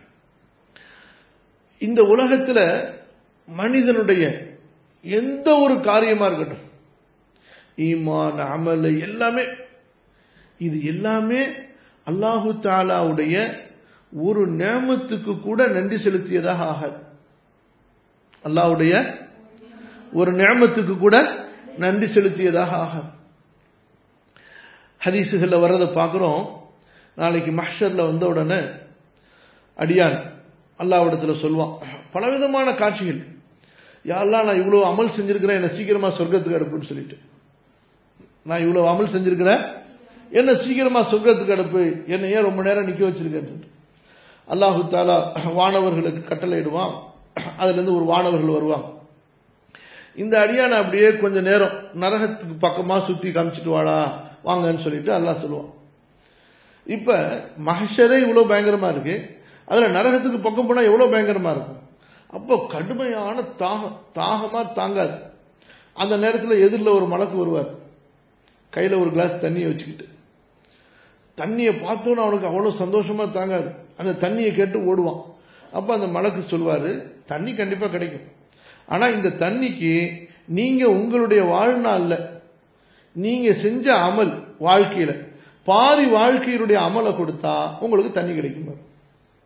இந்த உலகத்துல மனிதனுடைய எந்த ஒரு காரியமா இருக்கட்டும் ஈமான் அமல் எல்லாமே இது எல்லாமே அல்லாஹு தாலாவுடைய ஒரு நேமத்துக்கு கூட நன்றி செலுத்தியதாக ஆகாது அல்லாஹுடைய ஒரு நேமத்துக்கு கூட நன்றி செலுத்தியதாக ஆகாது ஹதீசுகளில் வர்றதை பார்க்குறோம் நாளைக்கு மஹ்ஷரில் வந்த உடனே அடியான் அல்லாவிடத்தில் சொல்லுவான் பலவிதமான காட்சிகள் யாரெல்லாம் நான் இவ்வளோ அமல் செஞ்சிருக்கிறேன் என்னை சீக்கிரமாக சொர்க்கத்துக்கு அனுப்புன்னு சொல்லிட்டு நான் இவ்வளோ அமல் செஞ்சிருக்கிறேன் என்ன சீக்கிரமா சொர்க்கத்துக்கு அனுப்பு என்னை ஏன் ரொம்ப நேரம் நிக்க வச்சிருக்கேன் அல்லாஹு தாலா வானவர்களுக்கு கட்டளையிடுவான் அதுல இருந்து ஒரு வானவர்கள் வருவாங்க இந்த அடியான அப்படியே கொஞ்ச நேரம் நரகத்துக்கு பக்கமா சுத்தி காமிச்சிட்டு வாடா வாங்கன்னு சொல்லிட்டு அல்லாஹ் சொல்லுவான் இப்ப மகஷரே இவ்வளவு பயங்கரமா இருக்கு அதுல நரகத்துக்கு பக்கம் போனா எவ்வளவு பயங்கரமா இருக்கும் அப்போ கடுமையான தாகம் தாகமா தாங்காது அந்த நேரத்தில் எதிரில் ஒரு மலக்கு வருவார் கையில் ஒரு கிளாஸ் தண்ணியை வச்சுக்கிட்டு தண்ணியை பார்த்தோன்னு அவனுக்கு அவ்வளோ சந்தோஷமா தாங்காது அந்த தண்ணியை கேட்டு ஓடுவான் அப்போ அந்த மலக்கு சொல்வார் தண்ணி கண்டிப்பாக கிடைக்கும் ஆனால் இந்த தண்ணிக்கு நீங்கள் உங்களுடைய வாழ்நாளில் நீங்க செஞ்ச அமல் வாழ்க்கையில பாதி வாழ்க்கையினுடைய அமலை கொடுத்தா உங்களுக்கு தண்ணி கிடைக்கும்